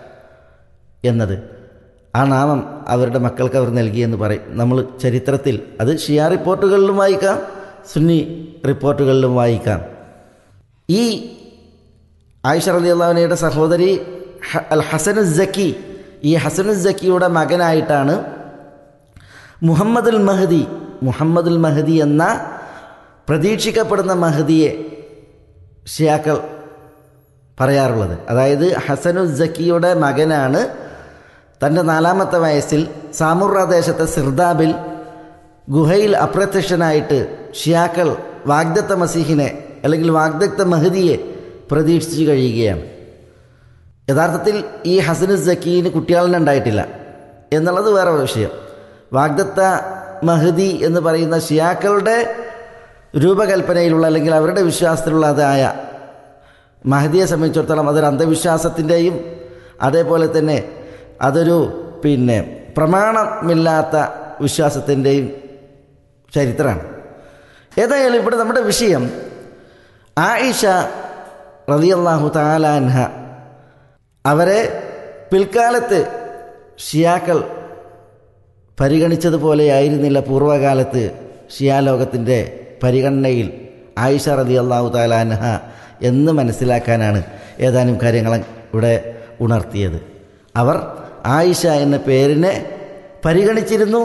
എന്നത് ആ നാമം അവരുടെ മക്കൾക്ക് അവർ നൽകിയെന്ന് പറയും നമ്മൾ ചരിത്രത്തിൽ അത് ഷിയ റിപ്പോർട്ടുകളിലും വായിക്കാം സുന്നി റിപ്പോർട്ടുകളിലും വായിക്കാം ഈ ആയിഷ റലി അള്ളാഹുനയുടെ സഹോദരി ഹ- അൽ ഹസനു സക്കി ഈ ഹസനു സക്കിയുടെ മകനായിട്ടാണ് മുഹമ്മദുൽ മഹദി മുഹമ്മദുൽ മഹദി എന്ന പ്രതീക്ഷിക്കപ്പെടുന്ന മഹദിയെ ഷിയാക്കൾ പറയാറുള്ളത് അതായത് ഹസനു സക്കിയുടെ മകനാണ് തൻ്റെ നാലാമത്തെ വയസ്സിൽ സാമുറ ദേശത്തെ സിർദാബിൽ ഗുഹയിൽ അപ്രത്യക്ഷനായിട്ട് ഷിയാക്കൾ വാഗ്ദത്ത മസീഹിനെ അല്ലെങ്കിൽ വാഗ്ദത്ത മഹദിയെ പ്രതീക്ഷിച്ചു കഴിയുകയാണ് യഥാർത്ഥത്തിൽ ഈ ഹസനു സക്കീന് കുട്ടികളെ ഉണ്ടായിട്ടില്ല എന്നുള്ളത് വേറെ വിഷയം വാഗ്ദത്ത മഹദി എന്ന് പറയുന്ന ഷിയാക്കളുടെ രൂപകൽപ്പനയിലുള്ള അല്ലെങ്കിൽ അവരുടെ വിശ്വാസത്തിലുള്ളതായ മഹദിയെ സംബന്ധിച്ചിടത്തോളം അതൊരു അന്ധവിശ്വാസത്തിൻ്റെയും അതേപോലെ തന്നെ അതൊരു പിന്നെ പ്രമാണമില്ലാത്ത വിശ്വാസത്തിൻ്റെയും ചരിത്രമാണ് ഏതായാലും ഇവിടെ നമ്മുടെ വിഷയം ആയിഷ റളിയല്ലാഹു താലാൻഹ അവരെ പിൽക്കാലത്ത് ഷിയാക്കൾ പരിഗണിച്ചതുപോലെയായിരുന്നില്ല പൂർവ്വകാലത്ത് ഷിയാലോകത്തിൻ്റെ പരിഗണനയിൽ ആയിഷ റതി അള്ളാഹു താലാൻഹ എന്ന് മനസ്സിലാക്കാനാണ് ഏതാനും കാര്യങ്ങൾ ഇവിടെ ഉണർത്തിയത് അവർ ആയിഷ എന്ന പേരിനെ പരിഗണിച്ചിരുന്നു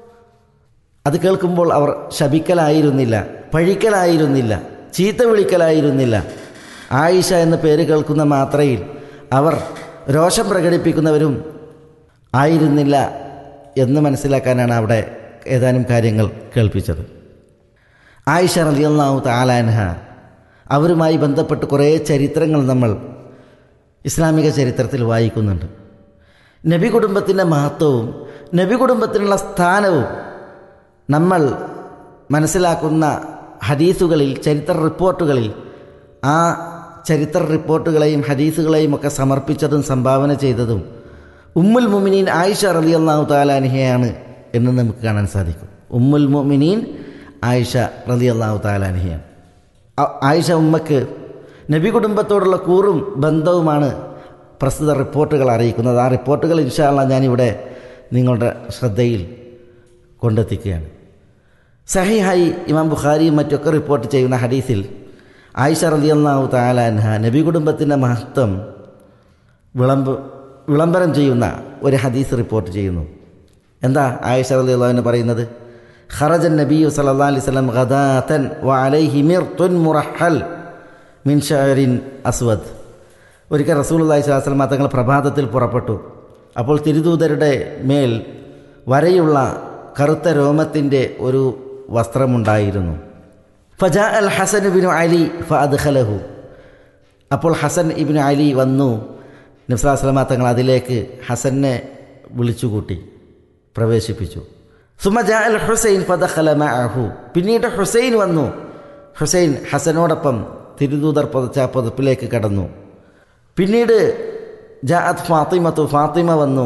അത് കേൾക്കുമ്പോൾ അവർ ശപിക്കലായിരുന്നില്ല പഴിക്കലായിരുന്നില്ല ചീത്ത വിളിക്കലായിരുന്നില്ല ആയിഷ എന്ന പേര് കേൾക്കുന്ന മാത്രയിൽ അവർ രോഷം പ്രകടിപ്പിക്കുന്നവരും ആയിരുന്നില്ല എന്ന് മനസ്സിലാക്കാനാണ് അവിടെ ഏതാനും കാര്യങ്ങൾ കേൾപ്പിച്ചത് ആയിഷ റളിയല്ലാഹു താലാൻഹ അവരുമായി ബന്ധപ്പെട്ട് കുറേ ചരിത്രങ്ങൾ നമ്മൾ ഇസ്ലാമിക ചരിത്രത്തിൽ വായിക്കുന്നുണ്ട് നബി കുടുംബത്തിൻ്റെ മഹത്വവും നബി കുടുംബത്തിനുള്ള സ്ഥാനവും നമ്മൾ മനസ്സിലാക്കുന്ന ഹദീസുകളിൽ ചരിത്ര റിപ്പോർട്ടുകളിൽ ആ ചരിത്ര റിപ്പോർട്ടുകളെയും ഹദീസുകളെയും ഒക്കെ സമർപ്പിച്ചതും സംഭാവന ചെയ്തതും ഉമ്മുൽ മുമിനീൻ ആയിഷ റലി അള്ളാഹു താലാൻഹയാണ് എന്ന് നമുക്ക് കാണാൻ സാധിക്കും ഉമ്മുൽ മുമിനീൻ ആയിഷ റലി അള്ളാഹു താലാൻഹയാണ് ആ- ആയിഷ ഉമ്മക്ക് നബി കുടുംബത്തോടുള്ള കൂറും ബന്ധവുമാണ് പ്രസ്തുത റിപ്പോർട്ടുകൾ അറിയിക്കുന്നത് ആ റിപ്പോർട്ടുകൾ ഇൻഷാല്ല ഞാനിവിടെ നിങ്ങളുടെ ശ്രദ്ധയിൽ കൊണ്ടെത്തിക്കുകയാണ് സഹിഹായി ഇമാം ബുഖാരിയും മറ്റൊക്കെ റിപ്പോർട്ട് ചെയ്യുന്ന ഹദീസിൽ ആയിഷ റളിയല്ലാഹു തആല അൻഹ നബി കുടുംബത്തിൻ്റെ മഹത്വം വിളമ്പ് വിളംബരം ചെയ്യുന്ന ഒരു ഹദീസ് റിപ്പോർട്ട് ചെയ്യുന്നു എന്താ ആയിഷ റളിയല്ലാഹു പറയുന്നത് ഖറജൻ നബിയു സല്ലല്ലാഹു അലൈഹി വസല്ലം ഗദാതൻ വഅലൈഹി മിർതുൻ മുറഹൽ മിൻ ഷഅരിൻ അസ്വദ് ഒരിക്കൽ റസൂലുള്ളാഹി സ്വല്ലല്ലാഹു അലൈഹി വസല്ലം തങ്ങൾ പ്രഭാതത്തിൽ പുറപ്പെട്ടു അപ്പോൾ തിരുദൂതരുടെ മേൽ വരയുള്ള കറുത്ത രോമത്തിൻ്റെ ഒരു വസ്ത്രമുണ്ടായിരുന്നു ഫജാ അൽ ഹസൻ ഇബിനു അലി ഫ അദ്ഖലഹു അപ്പോൾ ഹസൻ ഇബിനു അലി വന്നു നബ്സാസ്ലമ തങ്ങൾ അതിലേക്ക് ഹസനെ വിളിച്ചുകൂട്ടി പ്രവേശിപ്പിച്ചു സുമ ജാ അൽ ഹുസൈൻ ഫദഖല മഅഹു പിന്നീട് ഹുസൈൻ വന്നു ഹുസൈൻ ഹസനോടൊപ്പം തിരുദൂതർ പുതച്ച ആ പുതപ്പിലേക്ക് കടന്നു പിന്നീട് ജാഅത്ത് ഫാത്തിമത്തു ഫാത്തിമ വന്നു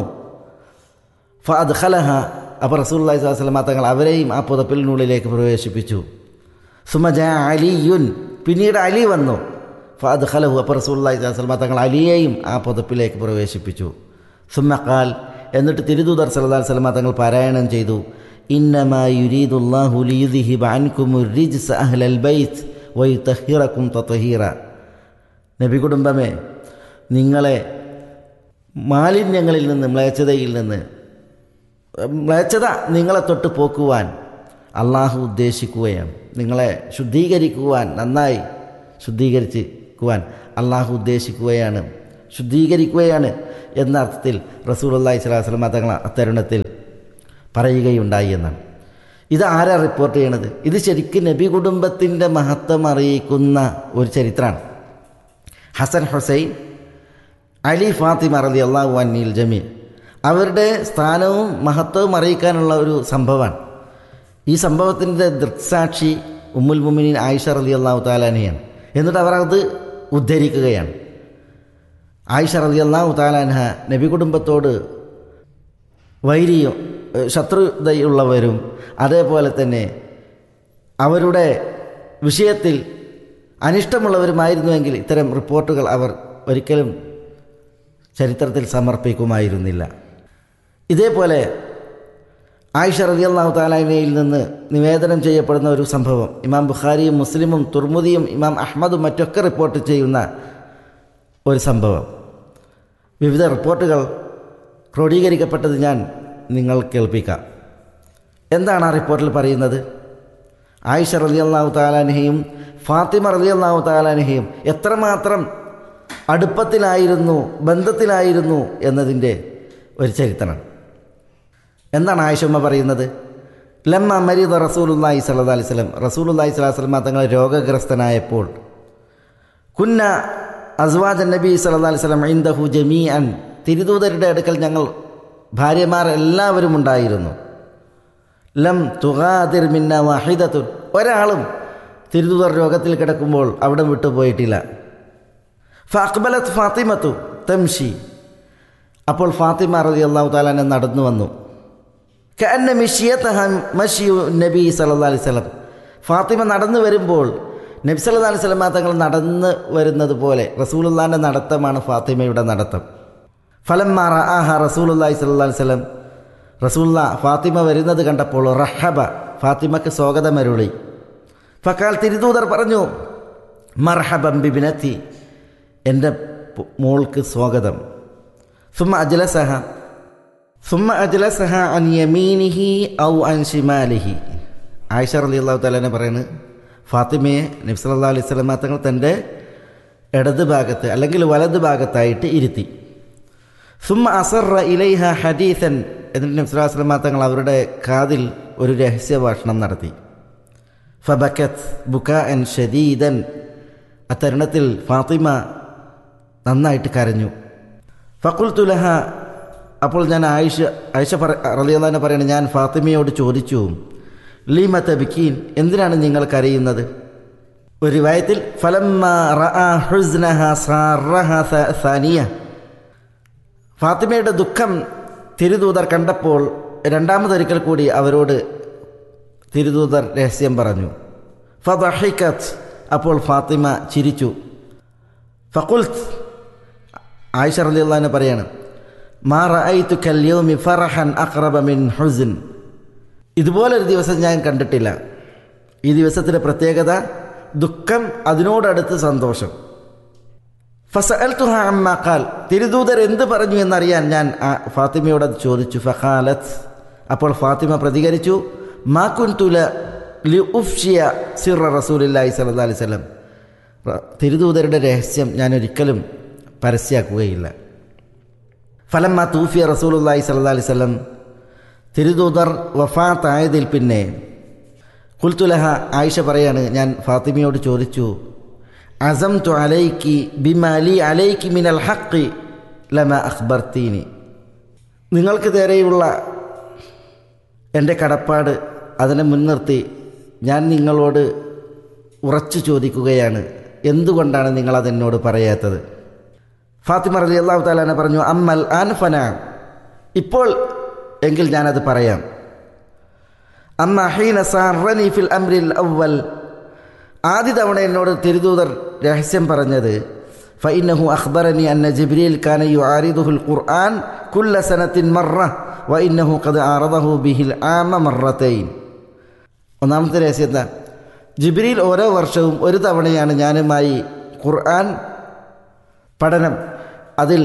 ഫഅദ് ഖലഹ അപ്പോൾ റസൂല്ലാഹി സ്വലമ തങ്ങൾ അവരെയും ആ പുതപ്പിലിനുള്ളിലേക്ക് പ്രവേശിപ്പിച്ചു സുമ ജാ അലിയുൻ പിന്നീട് അലി വന്നു ഫഅദ് ഖലഹു അപ്പോൾ റസൂല്ലാഹി സ്വലമ തങ്ങൾ അലിയെയും ആ പുതപ്പിലേക്ക് പ്രവേശിപ്പിച്ചു സുമ ഖാൽ എന്നിട്ട് തിരുദൂതർ സല്ലല്ലാഹു അലൈഹി വസല്ലമ തങ്ങൾ പാരായണം ചെയ്തു ഇന്നമാ യുരീദുല്ലാഹു ലിയുദ്ഹിബ അൻകുമുർ റിജ്സ അഹ്ലൽ ബൈത്ത് വയുതഹിറക്കും തത്വഹീറ നബി കുടുംബമേ നിങ്ങളെ മാലിന്യങ്ങളിൽ നിന്ന് മ്ലേച്ഛതയിൽ നിന്ന് മ്ലേച്ഛത നിങ്ങളെ തൊട്ട് പോക്കുവാൻ അള്ളാഹു ഉദ്ദേശിക്കുകയാണ് നിങ്ങളെ ശുദ്ധീകരിക്കുവാൻ നന്നായി ശുദ്ധീകരിക്കുവാൻ അള്ളാഹു ഉദ്ദേശിക്കുകയാണ് ശുദ്ധീകരിക്കുകയാണ് എന്ന അർത്ഥത്തിൽ റസൂൽ അള്ളാഹി സ്വലാസ്ലം തങ്ങൾ അത്തരുണത്തിൽ പറയുകയുണ്ടായി എന്നാണ് ഇത് ആരാ റിപ്പോർട്ട് ചെയ്യണത് ഇത് ശരിക്കും നബി കുടുംബത്തിൻ്റെ മഹത്വം അറിയിക്കുന്ന ഒരു ചരിത്രമാണ് ഹസൻ ഹുസൈൻ അലി ഫാത്തിമ റലി അള്ളാഹു അന്നിൽ ജമീൽ അവരുടെ സ്ഥാനവും മഹത്വവും അറിയിക്കാനുള്ള ഒരു സംഭവമാണ് ഈ സംഭവത്തിൻ്റെ ദൃക്സാക്ഷി ഉമ്മുൽ മുമിനീൻ ആയിഷ റലി അള്ളാഹു താലാനയാണ് എന്നിട്ട് അവർ അത് ഉദ്ധരിക്കുകയാണ് ആയിഷ റലി അള്ളാഹു താലാൻഹ നബി കുടുംബത്തോട് വൈരിയും ഏഹ് ശത്രുതയുള്ളവരും അതേപോലെ തന്നെ അവരുടെ വിഷയത്തിൽ അനിഷ്ടമുള്ളവരുമായിരുന്നുവെങ്കിൽ ഇത്തരം റിപ്പോർട്ടുകൾ അവർ ഒരിക്കലും ചരിത്രത്തിൽ സമർപ്പിക്കുമായിരുന്നില്ല ഇതേപോലെ ആയിഷ റളിയല്ലാഹു താലാനയിൽ നിന്ന് നിവേദനം ചെയ്യപ്പെടുന്ന ഒരു സംഭവം ഇമാം ബുഖാരിയും മുസ്ലിമും തുർമുദിയും ഇമാം അഹമ്മദും മറ്റൊക്കെ റിപ്പോർട്ട് ചെയ്യുന്ന ഒരു സംഭവം വിവിധ റിപ്പോർട്ടുകൾ ക്രോഡീകരിക്കപ്പെട്ടത് ഞാൻ നിങ്ങൾ കേൾപ്പിക്കാം എന്താണ് ആ റിപ്പോർട്ടിൽ പറയുന്നത് ആയിഷ റളിയല്ലാഹു താലാനഹയും ഫാത്തിമ റളിയല്ലാഹു താലാനഹയും എത്രമാത്രം അടുപ്പത്തിലായിരുന്നു ബന്ധത്തിലായിരുന്നു എന്നതിൻ്റെ ഒരു ചരിത്രമാണ് എന്താണ് ആയിഷമ്മ പറയുന്നത് ലമ്മ മരീദ റസൂലുല്ലാഹി സല്ലല്ലാഹി അലൈഹി വസല്ലം റസൂലുല്ലാഹി സ്വല്ലല്ലാഹി അലൈഹി വസല്ലം തങ്ങൾ രോഗഗ്രസ്തനായപ്പോൾ കുന്ന അസ്വാജ് നബി സല്ലല്ലാഹി അലൈഹി വസല്ലം ഇൻദഹു ജമീഅൻ തിരുദൂതരുടെ അടുക്കൽ ഞങ്ങൾ ഭാര്യമാർ എല്ലാവരും ഉണ്ടായിരുന്നു ലം തുഗാദിർ മിന്ന വാഹിദത്തുൻ ഒരാളും തിരുദൂതർ രോഗത്തിൽ കിടക്കുമ്പോൾ അവിടെ വിട്ടുപോയിട്ടില്ല ഫഅഖ്ബലത് ഫാത്തിമത്തു തംഷി അപ്പോൾ ഫാത്തിമ റളി അള്ളാഹു താലാനെ നടന്നു വന്നു കഅന്ന മിഷിയതഹ മഷിയു നബി സല്ലല്ലാഹു അലൈഹി വസല്ലം ഫാത്തിമ നടന്നു വരുമ്പോൾ നബി സല്ലല്ലാഹു അലൈഹി വസല്ലം തങ്ങൾ നടന്ന് വരുന്നത് പോലെ റസൂലുള്ളാഹിന്റെ നടത്തമാണ് ഫാത്തിമയുടെ നടത്തം ഫലമ്മ റആഹ റസൂലുള്ളാഹി സ്വല്ലല്ലാഹു അലൈഹി വസല്ലം റസൂല്ല ഫാത്തിമ വരുന്നത് കണ്ടപ്പോൾ റഹബ ഫാത്തിമക്ക് സ്വാഗതമരുളി ഫക്കാൽ തിരുദൂതർ പറഞ്ഞു മർഹബം ബിബിനത്തി എൻ്റെ പു- മോൾക്ക് സ്വാഗതം സുമ അജ്ലസഹ സുമ അജ്ലസഹ അൻ യമീനിഹി ഔ അൻ ഷിമാലിഹി ആയിഷ റലി അള്ളാഹു തലാനെ പറയുന്നത് ഫാത്തിമയെ നബ്സല്ലാ അലൈഹി സ്വലമ തങ്ങൾ തൻ്റെ ഇടത് ഭാഗത്ത് അല്ലെങ്കിൽ വലത് ഭാഗത്തായിട്ട് ഇരുത്തി സുമ അസറ ഇലൈഹ ഹദീസൻ എന്നിട്ട് നബ്സല്ലാ സ്വലമ തങ്ങൾ അവരുടെ കാതിൽ ഒരു രഹസ്യ ഭാഷണം നടത്തി ഫബക്കത്ത് ബുക്ക എൻ ഷദീദൻ അത്തരുണത്തിൽ ഫാത്തിമ നന്നായിട്ട് കരഞ്ഞു ഫക്കുൽത്തുലഹ അപ്പോൾ ഞാൻ ആയിഷ ആയിഷ പറ റലിയല്ലാനെ പറയണ ഞാൻ ഫാത്തിമയോട് ചോദിച്ചു ലീമ തബിക്കീൻ എന്തിനാണ് നിങ്ങൾ കരയുന്നത് ഒരു വയത്തിൽ ഫലമ്മ റഅ ഹുസ്നഹ സാറഹ സ- സാനിയ ഫാത്തിമയുടെ ദുഃഖം തിരുദൂതർ കണ്ടപ്പോൾ രണ്ടാമതൊരിക്കൽ കൂടി അവരോട് തിരുദൂതർ രഹസ്യം പറഞ്ഞു ഫദഹിക്കത്ത് അപ്പോൾ ഫാത്തിമ ചിരിച്ചു ഫക്കുൽത്ത് ആയിഷ റളിയല്ലാഹു പറയാണ് മാ റഅയ്തു കൽയൗമി ഫറഹൻ അഖറബ മിൻ ഹുസ്ൻ ഇതുപോലൊരു ദിവസം ഞാൻ കണ്ടിട്ടില്ല ഈ ദിവസത്തിൻ്റെ പ്രത്യേകത ദുഃഖം അതിനോടടുത്ത് സന്തോഷം ഫസഅൽതുഹ അമ്മാ ഖാൽ തിരുദൂതർ എന്ത് പറഞ്ഞു എന്നറിയാൻ ഞാൻ ആ ഫാത്തിമയോട് അത് ചോദിച്ചു ഫഖാലത്ത് അപ്പോൾ ഫാത്തിമ പ്രതികരിച്ചു മാ കുൻതുല ലി ഉഫ്ഷിയ സിറ റസൂലുള്ളാഹി സ്വല്ലല്ലാഹി അലൈഹി വസല്ലം റ- തിരുദൂതരുടെ രഹസ്യം ഞാൻ ഒരിക്കലും പരസ്യമാക്കുകയില്ല ഫലമ്മ തൂഫിയ റസൂലുള്ളാഹി സ്വല്ലല്ലാഹി അലൈഹി വസല്ലം തിരുദൂതർ വഫാത്തായതിൽ പിന്നെ കുൽത്തുലഹ ആയിഷ പറയാണ് ഞാൻ ഫാത്തിമയോട് ചോദിച്ചു അസം തു അലൈക്കി ബിമാലി അലൈക്കി മിനൽ ഹക്കി ലമ അഖ്ബർത്തീനി നിങ്ങൾക്ക് നേരെയുള്ള എൻ്റെ കടപ്പാട് അതിനെ മുൻനിർത്തി ഞാൻ നിങ്ങളോട് ഉറച്ചു ചോദിക്കുകയാണ് എന്തുകൊണ്ടാണ് നിങ്ങൾ അതെന്നോട് പറയാത്തത് ഫാത്തിമ റലി അള്ളാഹു താലാനെ പറഞ്ഞു അമ്മൽ ആൻഫന ഇപ്പോൾ എങ്കിൽ ഞാനത് പറയാം അമ്മ ഹീന സാറനി ഫിൽ അംരിൽ അവൽ ആദ്യ തവണ എന്നോട് തിരുദൂതർ രഹസ്യം പറഞ്ഞത് ഫഇന്നഹു അഖ്ബറനി അന്ന ജിബ്രീൽ കാന യുആരിദുഹുൽ ഖുർആൻ കുല്ല സനത്തിൻ മറ വഇന്നഹു ഖദ് ആറദഹു ബിഹിൽ ആമ മറത്തൈൻ ഒന്നാമത്തെ രഹസ്യം എന്താ ജിബ്രീൽ ഓരോ വർഷവും ഒരു തവണയാണ് ഞാനുമായി ഖുർആൻ പഠനം അതിൽ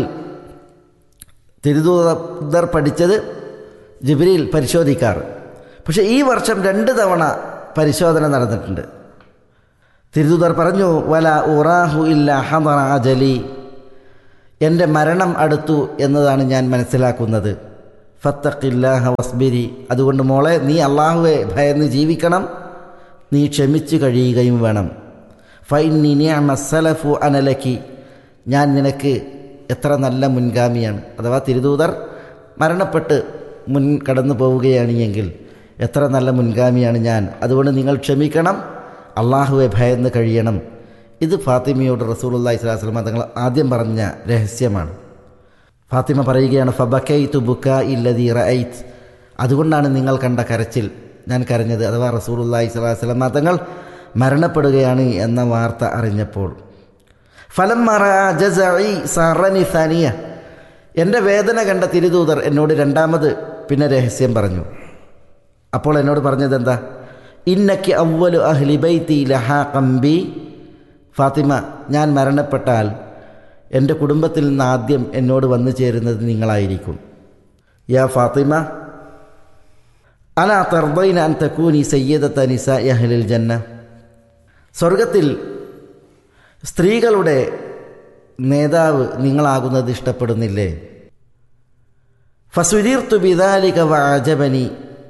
തിരുദൂതർ പഠിച്ചത് ജിബ്രീൽ പരിശോധിക്കാറ് പക്ഷേ ഈ വർഷം രണ്ട് തവണ പരിശോധന നടന്നിട്ടുണ്ട് തിരുതുതർ പറഞ്ഞു വല ഉറാഹു ഇല്ല ഹദറ അജലി എൻ്റെ മരണം അടുത്തു എന്നതാണ് ഞാൻ മനസ്സിലാക്കുന്നത് ഫത്തഖില്ലാഹ വസ്ബിരി അതുകൊണ്ട് മോളെ നീ അള്ളാഹുവെ ഭയന്ന് ജീവിക്കണം നീ ക്ഷമിച്ചു കഴിയുകയും വേണം ഫൈനി നിയമസലഫു അനലക്കി ഞാൻ നിനക്ക് എത്ര നല്ല മുൻഗാമിയാണ് അഥവാ തിരുദൂതർ മരണപ്പെട്ട് മുൻ കടന്നു പോവുകയാണ് എങ്കിൽ എത്ര നല്ല മുൻഗാമിയാണ് ഞാൻ അതുകൊണ്ട് നിങ്ങൾ ക്ഷമിക്കണം അള്ളാഹുവെ ഭയന്ന് കഴിയണം ഇത് ഫാത്തിമയോട് റസൂലുല്ലാ ഇസ്ലാസ്ലമ തങ്ങൾ ആദ്യം പറഞ്ഞ രഹസ്യമാണ് ഫാത്തിമ പറയുകയാണ് ഫബക്കൈത്തു ബുക്ക ഇല്ലതി റൈത്ത് അതുകൊണ്ടാണ് നിങ്ങൾ കണ്ട കരച്ചിൽ ഞാൻ കരഞ്ഞത് അഥവാ റസൂലുല്ലാ ഇസ്ലാസ്ലമ തങ്ങൾ മരണപ്പെടുകയാണ് എന്ന വാർത്ത അറിഞ്ഞപ്പോൾ ഫലം മറ ജസഇ സറനി സനിയ എൻ്റെ വേദന കണ്ട തിരുദൂതർ എന്നോട് രണ്ടാമത് പിന്നെ രഹസ്യം പറഞ്ഞു അപ്പോൾ എന്നോട് പറഞ്ഞത് എന്താ ഇന്നക്ക് അവലു അഹ്ലി ബൈത്തി ലഹാ കമ്പി ഫാത്തിമ ഞാൻ മരണപ്പെട്ടാൽ എൻ്റെ കുടുംബത്തിൽ നിന്ന് ആദ്യം എന്നോട് വന്നു ചേരുന്നത് നിങ്ങളായിരിക്കും യാ ഫാത്തിമ അല തർദൈന അൻ തക്കൂനി സയ്യദത്ത നിസ അഹ്ലിൽ ജന്ന സ്വർഗത്തിൽ സ്ത്രീകളുടെ നേതാവ് നിങ്ങളാകുന്നത് ഇഷ്ടപ്പെടുന്നില്ലേ ഫസുരീർത്തു ബിദാലിക വാജബനി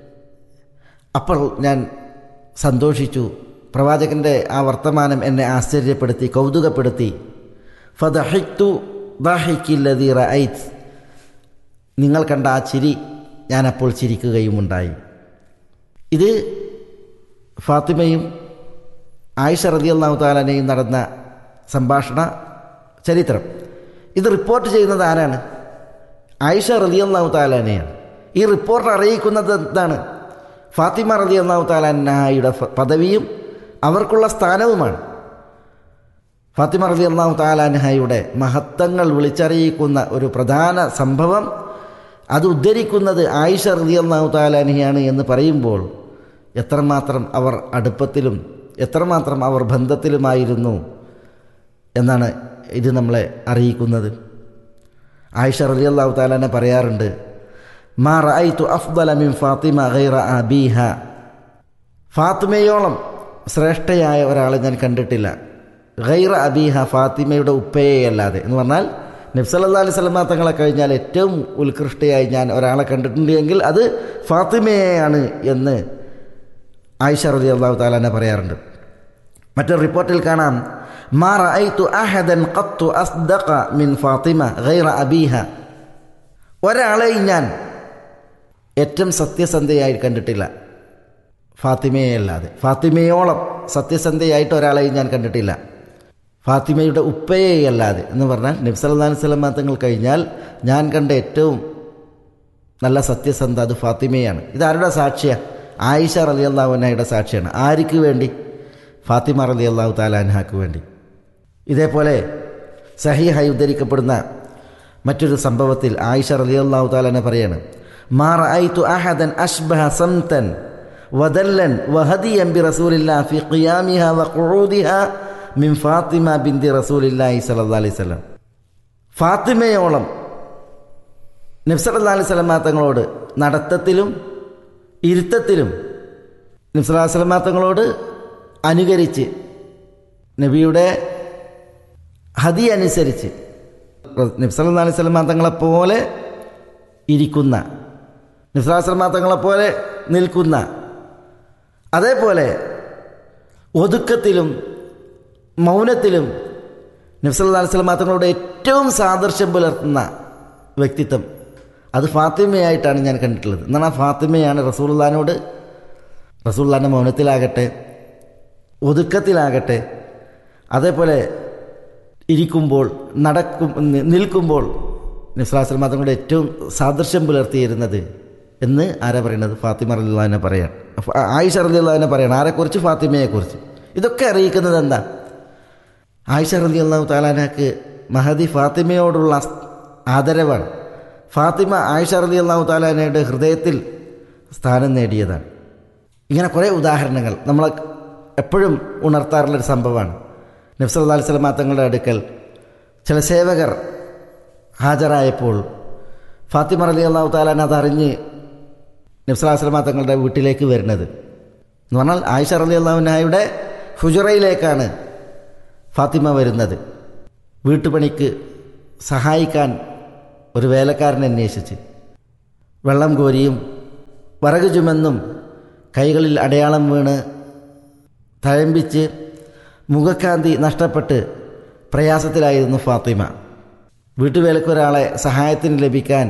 അപ്പോൾ ഞാൻ സന്തോഷിച്ചു പ്രവാചകൻ്റെ ആ വർത്തമാനം എന്നെ ആശ്ചര്യപ്പെടുത്തി കൗതുകപ്പെടുത്തി ഫദഹിക്തു ദാഹിക്കില്ലതി റൈത്ത് നിങ്ങൾ കണ്ട ആ ചിരി ഞാൻ അപ്പോൾ ചിരിക്കുകയുമുണ്ടായി ഇത് ഫാത്തിമയും ആയിഷ റതിയല്ലാഹു താലനെയും നടന്ന സംഭാഷണ ചരിത്രം ഇത് റിപ്പോർട്ട് ചെയ്യുന്നത് ആരാണ് ആയിഷ റതിയല്ലാഹു താലാനെയാണ് ഈ റിപ്പോർട്ട് അറിയിക്കുന്നത് എന്താണ് ഫാത്തിമ റതിയല്ലാഹു താലാനയുടെ പദവിയും അവർക്കുള്ള സ്ഥാനവുമാണ് ഫാത്തിമ റതി അള്ളാഹു താലാൻഹയുടെ മഹത്വങ്ങൾ വിളിച്ചറിയിക്കുന്ന ഒരു പ്രധാന സംഭവം അത് ഉദ്ധരിക്കുന്നത് ആയിഷ റതി അള്ളാഹു താലാൻഹയാണ് എന്ന് പറയുമ്പോൾ എത്രമാത്രം അവർ അടുപ്പത്തിലും എത്രമാത്രം അവർ ബന്ധത്തിലുമായിരുന്നു എന്നാണ് ഇത് നമ്മളെ അറിയിക്കുന്നത് ആയിഷ റതി അള്ളാഹു താലാനെ പറയാറുണ്ട് മാ റഅയ്തു അഫ്ദല മിൻ ഫാത്തിമ ഗൈറ അബീഹ ഫാത്തിമയോളം ശ്രേഷ്ഠയായ ഒരാളെ ഞാൻ കണ്ടിട്ടില്ല ഗൈറ അബീഹ ഫാത്തിമയുടെ ഉപ്പയെ അല്ലാതെ എന്ന് പറഞ്ഞാൽ നബ്സല്ലാ അലൈഹി സ്വലമ തങ്ങളെ കഴിഞ്ഞാൽ ഏറ്റവും ഉത്കൃഷ്ടയായി ഞാൻ ഒരാളെ കണ്ടിട്ടുണ്ട് എങ്കിൽ അത് ഫാത്തിമയെയാണ് എന്ന് ആയിഷ റതി അള്ളാഹു താലാനെ പറയാറുണ്ട് മറ്റൊരു റിപ്പോർട്ടിൽ കാണാം മാ റഅയ്തു അഹദൻ ഖത്തു അസ്ദഖ മിൻ ഫാത്തിമ ഗൈറ അബീഹ ഒരാളെയും ഞാൻ ഏറ്റവും സത്യസന്ധയായി കണ്ടിട്ടില്ല ഫാത്തിമയെ അല്ലാതെ ഫാത്തിമയോളം സത്യസന്ധയായിട്ട് ഒരാളെയും ഞാൻ കണ്ടിട്ടില്ല ഫാത്തിമയുടെ ഉപ്പയെ അല്ലാതെ എന്ന് പറഞ്ഞാൽ നബ്സല്ലാ സ്വലമ തങ്ങൾ കഴിഞ്ഞാൽ ഞാൻ കണ്ട ഏറ്റവും നല്ല സത്യസന്ധ അത് ഫാത്തിമയാണ് ഇത് ആരുടെ സാക്ഷിയാണ് ആയിഷ റലി അള്ളാഹുനയുടെ സാക്ഷിയാണ് ആർക്ക് വേണ്ടി ഫാത്തിമ റലി അള്ളാഹു താലാൻഹാക്ക് വേണ്ടി ഇതേപോലെ സഹിഹായി ഉദ്ധരിക്കപ്പെടുന്ന മറ്റൊരു സംഭവത്തിൽ ആയിഷ റലി അള്ളാഹു താലാനെ പറയാണ് മാർ ഐത്തു അഹദൻ അഷ്ബഹ സംതൻ വദല്ലൻ വഹദിയൻ ബി റസൂലില്ലാ ഫി ഖിയാമിഹ വഖുഊദിഹ മിൻ ഫാത്തിമ ബിന്തി റസൂലില്ലാഹി സല്ലല്ലാഹു അലൈഹി വസല്ലം ഫാത്തിമയോളം നബ്സല്ലാ അലൈഹി സ്വലമാ തങ്ങളോട് നടത്തത്തിലും ഇരുത്തത്തിലും നബ്സല്ലാ സ്വലമാ തങ്ങളോട് അനുകരിച്ച് നബിയുടെ ഹതി അനുസരിച്ച് നബ്സല്ലാ അലൈഹി സ്വലമാ തങ്ങളെപ്പോലെ ഇരിക്കുന്ന നബ്സല്ലാ സ്വലമാ തങ്ങളെപ്പോലെ നിൽക്കുന്ന അതേപോലെ ഒതുക്കത്തിലും മൗനത്തിലും നബ്സല്ലാ അലൈഹി സ്വലമാ തങ്ങളോട് ഏറ്റവും സാദൃശ്യം പുലർത്തുന്ന വ്യക്തിത്വം അത് ഫാത്തിമയായിട്ടാണ് ഞാൻ കണ്ടിട്ടുള്ളത് എന്നാൽ ഫാത്തിമയാണ് റസൂള്ളഹാനോട് റസൂള്ളഹാൻ്റെ മൗനത്തിലാകട്ടെ ഒതുക്കത്തിലാകട്ടെ അതേപോലെ ഇരിക്കുമ്പോൾ നടക്കും നിൽക്കുമ്പോൾ നിസ്ലാസ്ലം അതുകൊണ്ട് ഏറ്റവും സാദൃശ്യം പുലർത്തിയിരുന്നത് എന്ന് ആരാ പറയുന്നത് ഫാത്തിമ റലിള്ളഹാനെ പറയാൻ ആയിഷ റലിള്ളഹാനെ പറയണം ആരെക്കുറിച്ച് ഫാത്തിമയെക്കുറിച്ച് ഇതൊക്കെ അറിയിക്കുന്നത് എന്താ ആയിഷ റലി അള്ളാഹു താലാനക്ക് മഹദി ഫാത്തിമയോടുള്ള ആദരവാണ് ഫാത്തിമ ആയിഷ റലി അള്ളാഹു താലാനയുടെ ഹൃദയത്തിൽ സ്ഥാനം നേടിയതാണ് ഇങ്ങനെ കുറേ ഉദാഹരണങ്ങൾ നമ്മൾ എപ്പോഴും ഉണർത്താറുള്ളൊരു സംഭവമാണ് നബ്സല്ലാ അലൈഹി സ്വലമാ തങ്ങളുടെ അടുക്കൽ ചില സേവകർ ഹാജരായപ്പോൾ ഫാത്തിമ അലി അള്ളാഹു താലാൻ അതറിഞ്ഞ് നബ്സല്ലാ സ്വലമാ തങ്ങളുടെ വീട്ടിലേക്ക് വരുന്നത് എന്ന് പറഞ്ഞാൽ ആയിഷ അലി അള്ളാഹുനായുടെ ഹുജറയിലേക്കാണ് ഫാത്തിമ വരുന്നത് വീട്ടുപണിക്ക് സഹായിക്കാൻ ഒരു വേലക്കാരനെ അന്വേഷിച്ച് വെള്ളം കോരിയും വറക് ചുമന്നും കൈകളിൽ അടയാളം വീണ് തഴമ്പിച്ച് മുഖക്കാന്തി നഷ്ടപ്പെട്ട് പ്രയാസത്തിലായിരുന്നു ഫാത്തിമ വീട്ടുവേലക്കൊരാളെ സഹായത്തിന് ലഭിക്കാൻ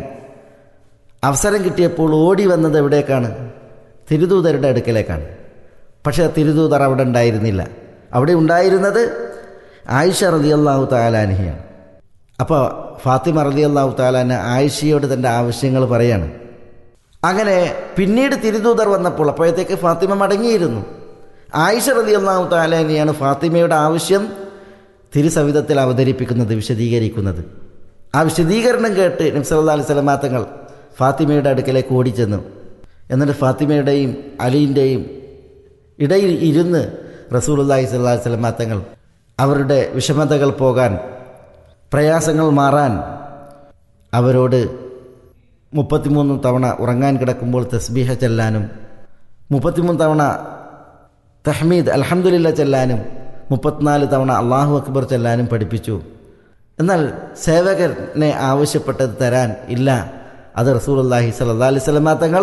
അവസരം കിട്ടിയപ്പോൾ ഓടി വന്നത് എവിടേക്കാണ് തിരുദൂതരുടെ അടുക്കലേക്കാണ് പക്ഷേ തിരുദൂതർ അവിടെ ഉണ്ടായിരുന്നില്ല അവിടെ ഉണ്ടായിരുന്നത് ആയിഷ റളിയല്ലാഹു താലാനിയാണ് അപ്പോൾ ഫാത്തിമ റളിയല്ലാഹു താലാന ആയിഷയോട് തൻ്റെ ആവശ്യങ്ങൾ പറയാണ് അങ്ങനെ പിന്നീട് തിരുദൂതർ വന്നപ്പോൾ അപ്പോഴത്തേക്ക് ഫാത്തിമ മടങ്ങിയിരുന്നു ആയിഷ റളിയല്ലാഹു താലാനിയാണ് ഫാത്തിമയുടെ ആവശ്യം തിരുസവിധത്തിൽ അവതരിപ്പിക്കുന്നത് വിശദീകരിക്കുന്നത് ആ വിശദീകരണം കേട്ട് നബ്സല്ലാ അലൈഹി സ്വലമാത്തങ്ങൾ ഫാത്തിമയുടെ അടുക്കലേക്ക് ഓടിച്ചെന്നു എന്നിട്ട് ഫാത്തിമയുടെയും അലീൻ്റെയും ഇടയിൽ ഇരുന്ന് റസൂലുല്ലാഹി സ്വല്ലാ സ്വലമാത്തങ്ങൾ അവരുടെ വിഷമതകൾ പോകാൻ പ്രയാസങ്ങൾ മാറാൻ അവരോട് മുപ്പത്തിമൂന്ന് തവണ ഉറങ്ങാൻ കിടക്കുമ്പോൾ തസ്ബീഹ ചെല്ലാനും മുപ്പത്തിമൂന്ന് തവണ തഹ്മീദ് അൽഹംദുലില്ല ചെല്ലാനും മുപ്പത്തിനാല് തവണ അള്ളാഹു അക്ബർ ചെല്ലാനും പഠിപ്പിച്ചു എന്നാൽ സേവകനെ ആവശ്യപ്പെട്ടത് തരാൻ ഇല്ല അത് റസൂലുല്ലാഹി സല്ലാ അലൈഹി സ്വലമാ തങ്ങൾ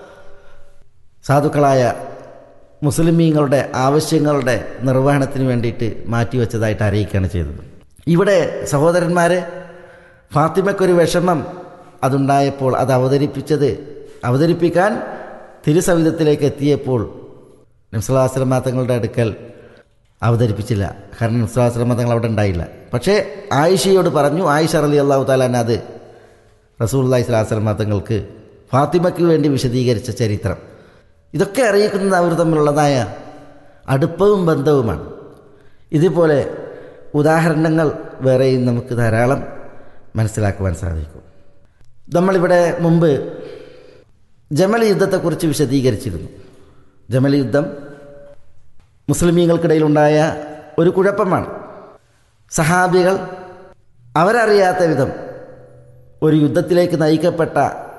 സാധുക്കളായ മുസ്ലിമീങ്ങളുടെ ആവശ്യങ്ങളുടെ നിർവഹണത്തിന് വേണ്ടിയിട്ട് മാറ്റിവെച്ചതായിട്ട് അറിയിക്കുകയാണ് ചെയ്തത് ഇവിടെ സഹോദരന്മാരെ ഫാത്തിമയ്ക്കൊരു വിഷമം അതുണ്ടായപ്പോൾ അത് അവതരിപ്പിച്ചത് അവതരിപ്പിക്കാൻ തിരുസവിധത്തിലേക്ക് എത്തിയപ്പോൾ നബ്സലാസ്ലമ തങ്ങളുടെ അടുക്കൽ അവതരിപ്പിച്ചില്ല കാരണം നബ്സലാസ്ലമ തങ്ങൾ അവിടെ ഉണ്ടായില്ല പക്ഷേ ആയിഷയോട് പറഞ്ഞു ആയിഷ അലി അള്ളാഹു താലാൻ അത് റസൂല്ലാഹി സ്വലാസ്ലമ തങ്ങൾക്ക് ഫാത്തിമയ്ക്ക് വേണ്ടി വിശദീകരിച്ച ചരിത്രം ഇതൊക്കെ അറിയിക്കുന്നത് അവർ തമ്മിലുള്ളതായ അടുപ്പവും ബന്ധവുമാണ് ഇതുപോലെ ഉദാഹരണങ്ങൾ വേറെയും നമുക്ക് ധാരാളം മനസ്സിലാക്കുവാൻ സാധിക്കും നമ്മളിവിടെ മുമ്പ് ജമൽ യുദ്ധത്തെക്കുറിച്ച് വിശദീകരിച്ചിരുന്നു ജമൽ യുദ്ധം മുസ്ലിമീങ്ങൾക്കിടയിലുണ്ടായ ഒരു കുഴപ്പമാണ് സഹാബികൾ അവരറിയാത്ത വിധം ഒരു യുദ്ധത്തിലേക്ക് നയിക്കപ്പെട്ട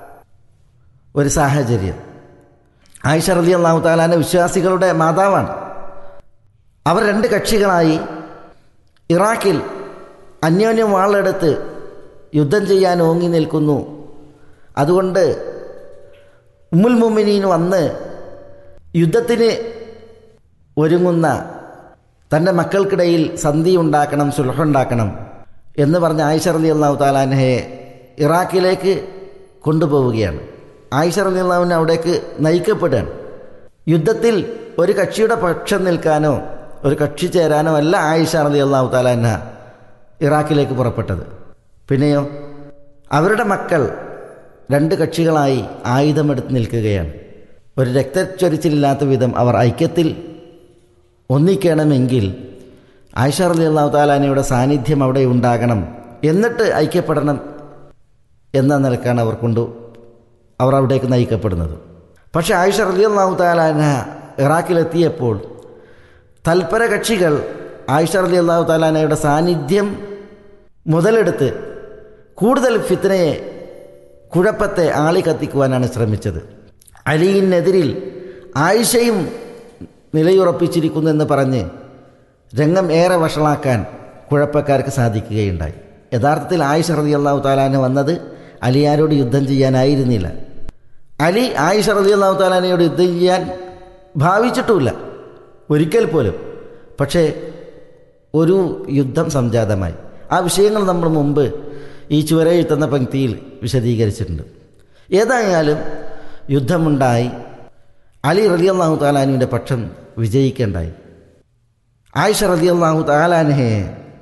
ഒരു സാഹചര്യം ആയിഷ റലി അള്ളാഹു താലാന വിശ്വാസികളുടെ മാതാവാണ് അവർ രണ്ട് കക്ഷികളായി ഇറാഖിൽ അന്യോന്യം വാളെടുത്ത് യുദ്ധം ചെയ്യാൻ ഓങ്ങി നിൽക്കുന്നു അതുകൊണ്ട് ഉമ്മുൽ മുമിനീൻ വന്ന് യുദ്ധത്തിന് ഒരുങ്ങുന്ന തൻ്റെ മക്കൾക്കിടയിൽ സന്ധി ഉണ്ടാക്കണം സുലഹുണ്ടാക്കണം എന്ന് പറഞ്ഞ ആയിഷ റലി അള്ളാഹു താലാനഹയെ ഇറാഖിലേക്ക് കൊണ്ടുപോവുകയാണ് ആയിഷ റലി അള്ളാഹുവിനെ അവിടേക്ക് നയിക്കപ്പെടുകയാണ് യുദ്ധത്തിൽ ഒരു കക്ഷിയുടെ പക്ഷം നിൽക്കാനോ ഒരു കക്ഷി ചേരാനോ അല്ല ആയിഷ റലി അള്ളാഹു താലാന ഇറാഖിലേക്ക് പുറപ്പെട്ടത് പിന്നെയോ അവരുടെ മക്കൾ രണ്ട് കക്ഷികളായി ആയുധമെടുത്ത് നിൽക്കുകയാണ് ഒരു രക്തച്ചൊരിച്ചിലില്ലാത്ത വിധം അവർ ഐക്യത്തിൽ ഒന്നിക്കണമെങ്കിൽ ആയിഷ റലി അള്ളാഹു താലാനയുടെ സാന്നിധ്യം അവിടെ ഉണ്ടാകണം എന്നിട്ട് ഐക്യപ്പെടണം എന്ന നിലക്കാണ് അവർ കൊണ്ടു അവർ അവിടേക്ക് നയിക്കപ്പെടുന്നത് പക്ഷേ ആയിഷ റലി അള്ളാഹു താലാന ഇറാഖിലെത്തിയപ്പോൾ തൽപര കക്ഷികൾ ആയിഷ റലി അള്ളാഹു താലാനയുടെ സാന്നിധ്യം മുതലെടുത്ത് കൂടുതൽ ഫിത്തനയെ കുഴപ്പത്തെ ആളി കത്തിക്കുവാനാണ് ശ്രമിച്ചത് അലിയിനെതിരിൽ ആയിഷയും നിലയുറപ്പിച്ചിരിക്കുന്നു എന്ന് പറഞ്ഞ് രംഗം ഏറെ വഷളാക്കാൻ കുഴപ്പക്കാർക്ക് സാധിക്കുകയുണ്ടായി യഥാർത്ഥത്തിൽ ആയിഷ റതി അള്ളാഹു താലാന് വന്നത് അലിയാരോട് യുദ്ധം ചെയ്യാനായിരുന്നില്ല അലി ആയിഷ റതി അള്ളാഹു താലാനയോട് യുദ്ധം ചെയ്യാൻ ഭാവിച്ചിട്ടുമില്ല ഒരിക്കൽ പോലും പക്ഷേ ഒരു യുദ്ധം സംജാതമായി ആ വിഷയങ്ങൾ നമ്മൾ മുമ്പ് ഈ ചുവരെഴുത്തുന്ന പങ്ക്തിയിൽ വിശദീകരിച്ചിട്ടുണ്ട് ഏതായാലും യുദ്ധമുണ്ടായി അലി റലി അള്ളാഹു താലാനുവിൻ്റെ പക്ഷം വിജയിക്കേണ്ടായി ആയിഷ റലി അള്ളാഹു താലാനഹയെ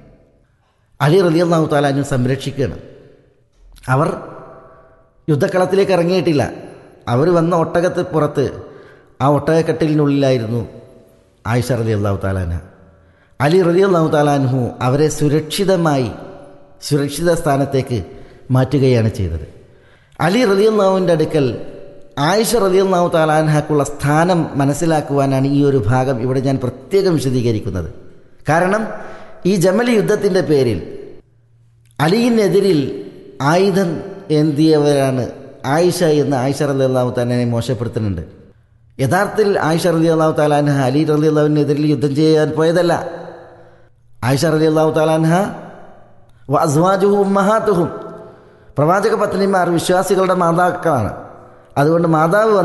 അലി റലി അള്ളാഹു താലാനു സംരക്ഷിക്കുകയാണ് അവർ യുദ്ധക്കളത്തിലേക്ക് ഇറങ്ങിയിട്ടില്ല അവർ വന്ന ഒട്ടകത്ത് പുറത്ത് ആ ഒട്ടകക്കെട്ടിലിനുള്ളിലായിരുന്നു ആയിഷ റലി അള്ളാഹു താലാന അലി റലി അള്ളാഹു താലാൻഹു അവരെ സുരക്ഷിതമായി സുരക്ഷിത സ്ഥാനത്തേക്ക് മാറ്റുകയാണ് ചെയ്തത് അലി റലി അള്ളാഹുവിൻ്റെ അടുക്കൽ ആയിഷ റലി അള്ളാഹു താലാൻഹക്കുള്ള സ്ഥാനം മനസ്സിലാക്കുവാനാണ് ഈ ഒരു ഭാഗം ഇവിടെ ഞാൻ പ്രത്യേകം വിശദീകരിക്കുന്നത് കാരണം ഈ ജമലി യുദ്ധത്തിൻ്റെ പേരിൽ അലിയിനെതിരിൽ ആയുധം ഏന്തിയവരാണ് ആയിഷ എന്ന് ആയിഷ റലി അള്ളാഹു തന്നെ മോശപ്പെടുത്തുന്നുണ്ട് യഥാർത്ഥത്തിൽ ആയിഷ റലി അള്ളാഹു താലാൻഹ അലി റലി അള്ളാഹുവിനെതിരിൽ യുദ്ധം ചെയ്യാൻ പോയതല്ല ആയിഷ റലി അള്ളാഹു താലാൻഹ വ അസ്വാജുഹും ഉമ്മഹാത്തുഹും പ്രവാചക പത്നിമാർ വിശ്വാസികളുടെ മാതാക്കളാണ് അതുകൊണ്ട് മാതാവ്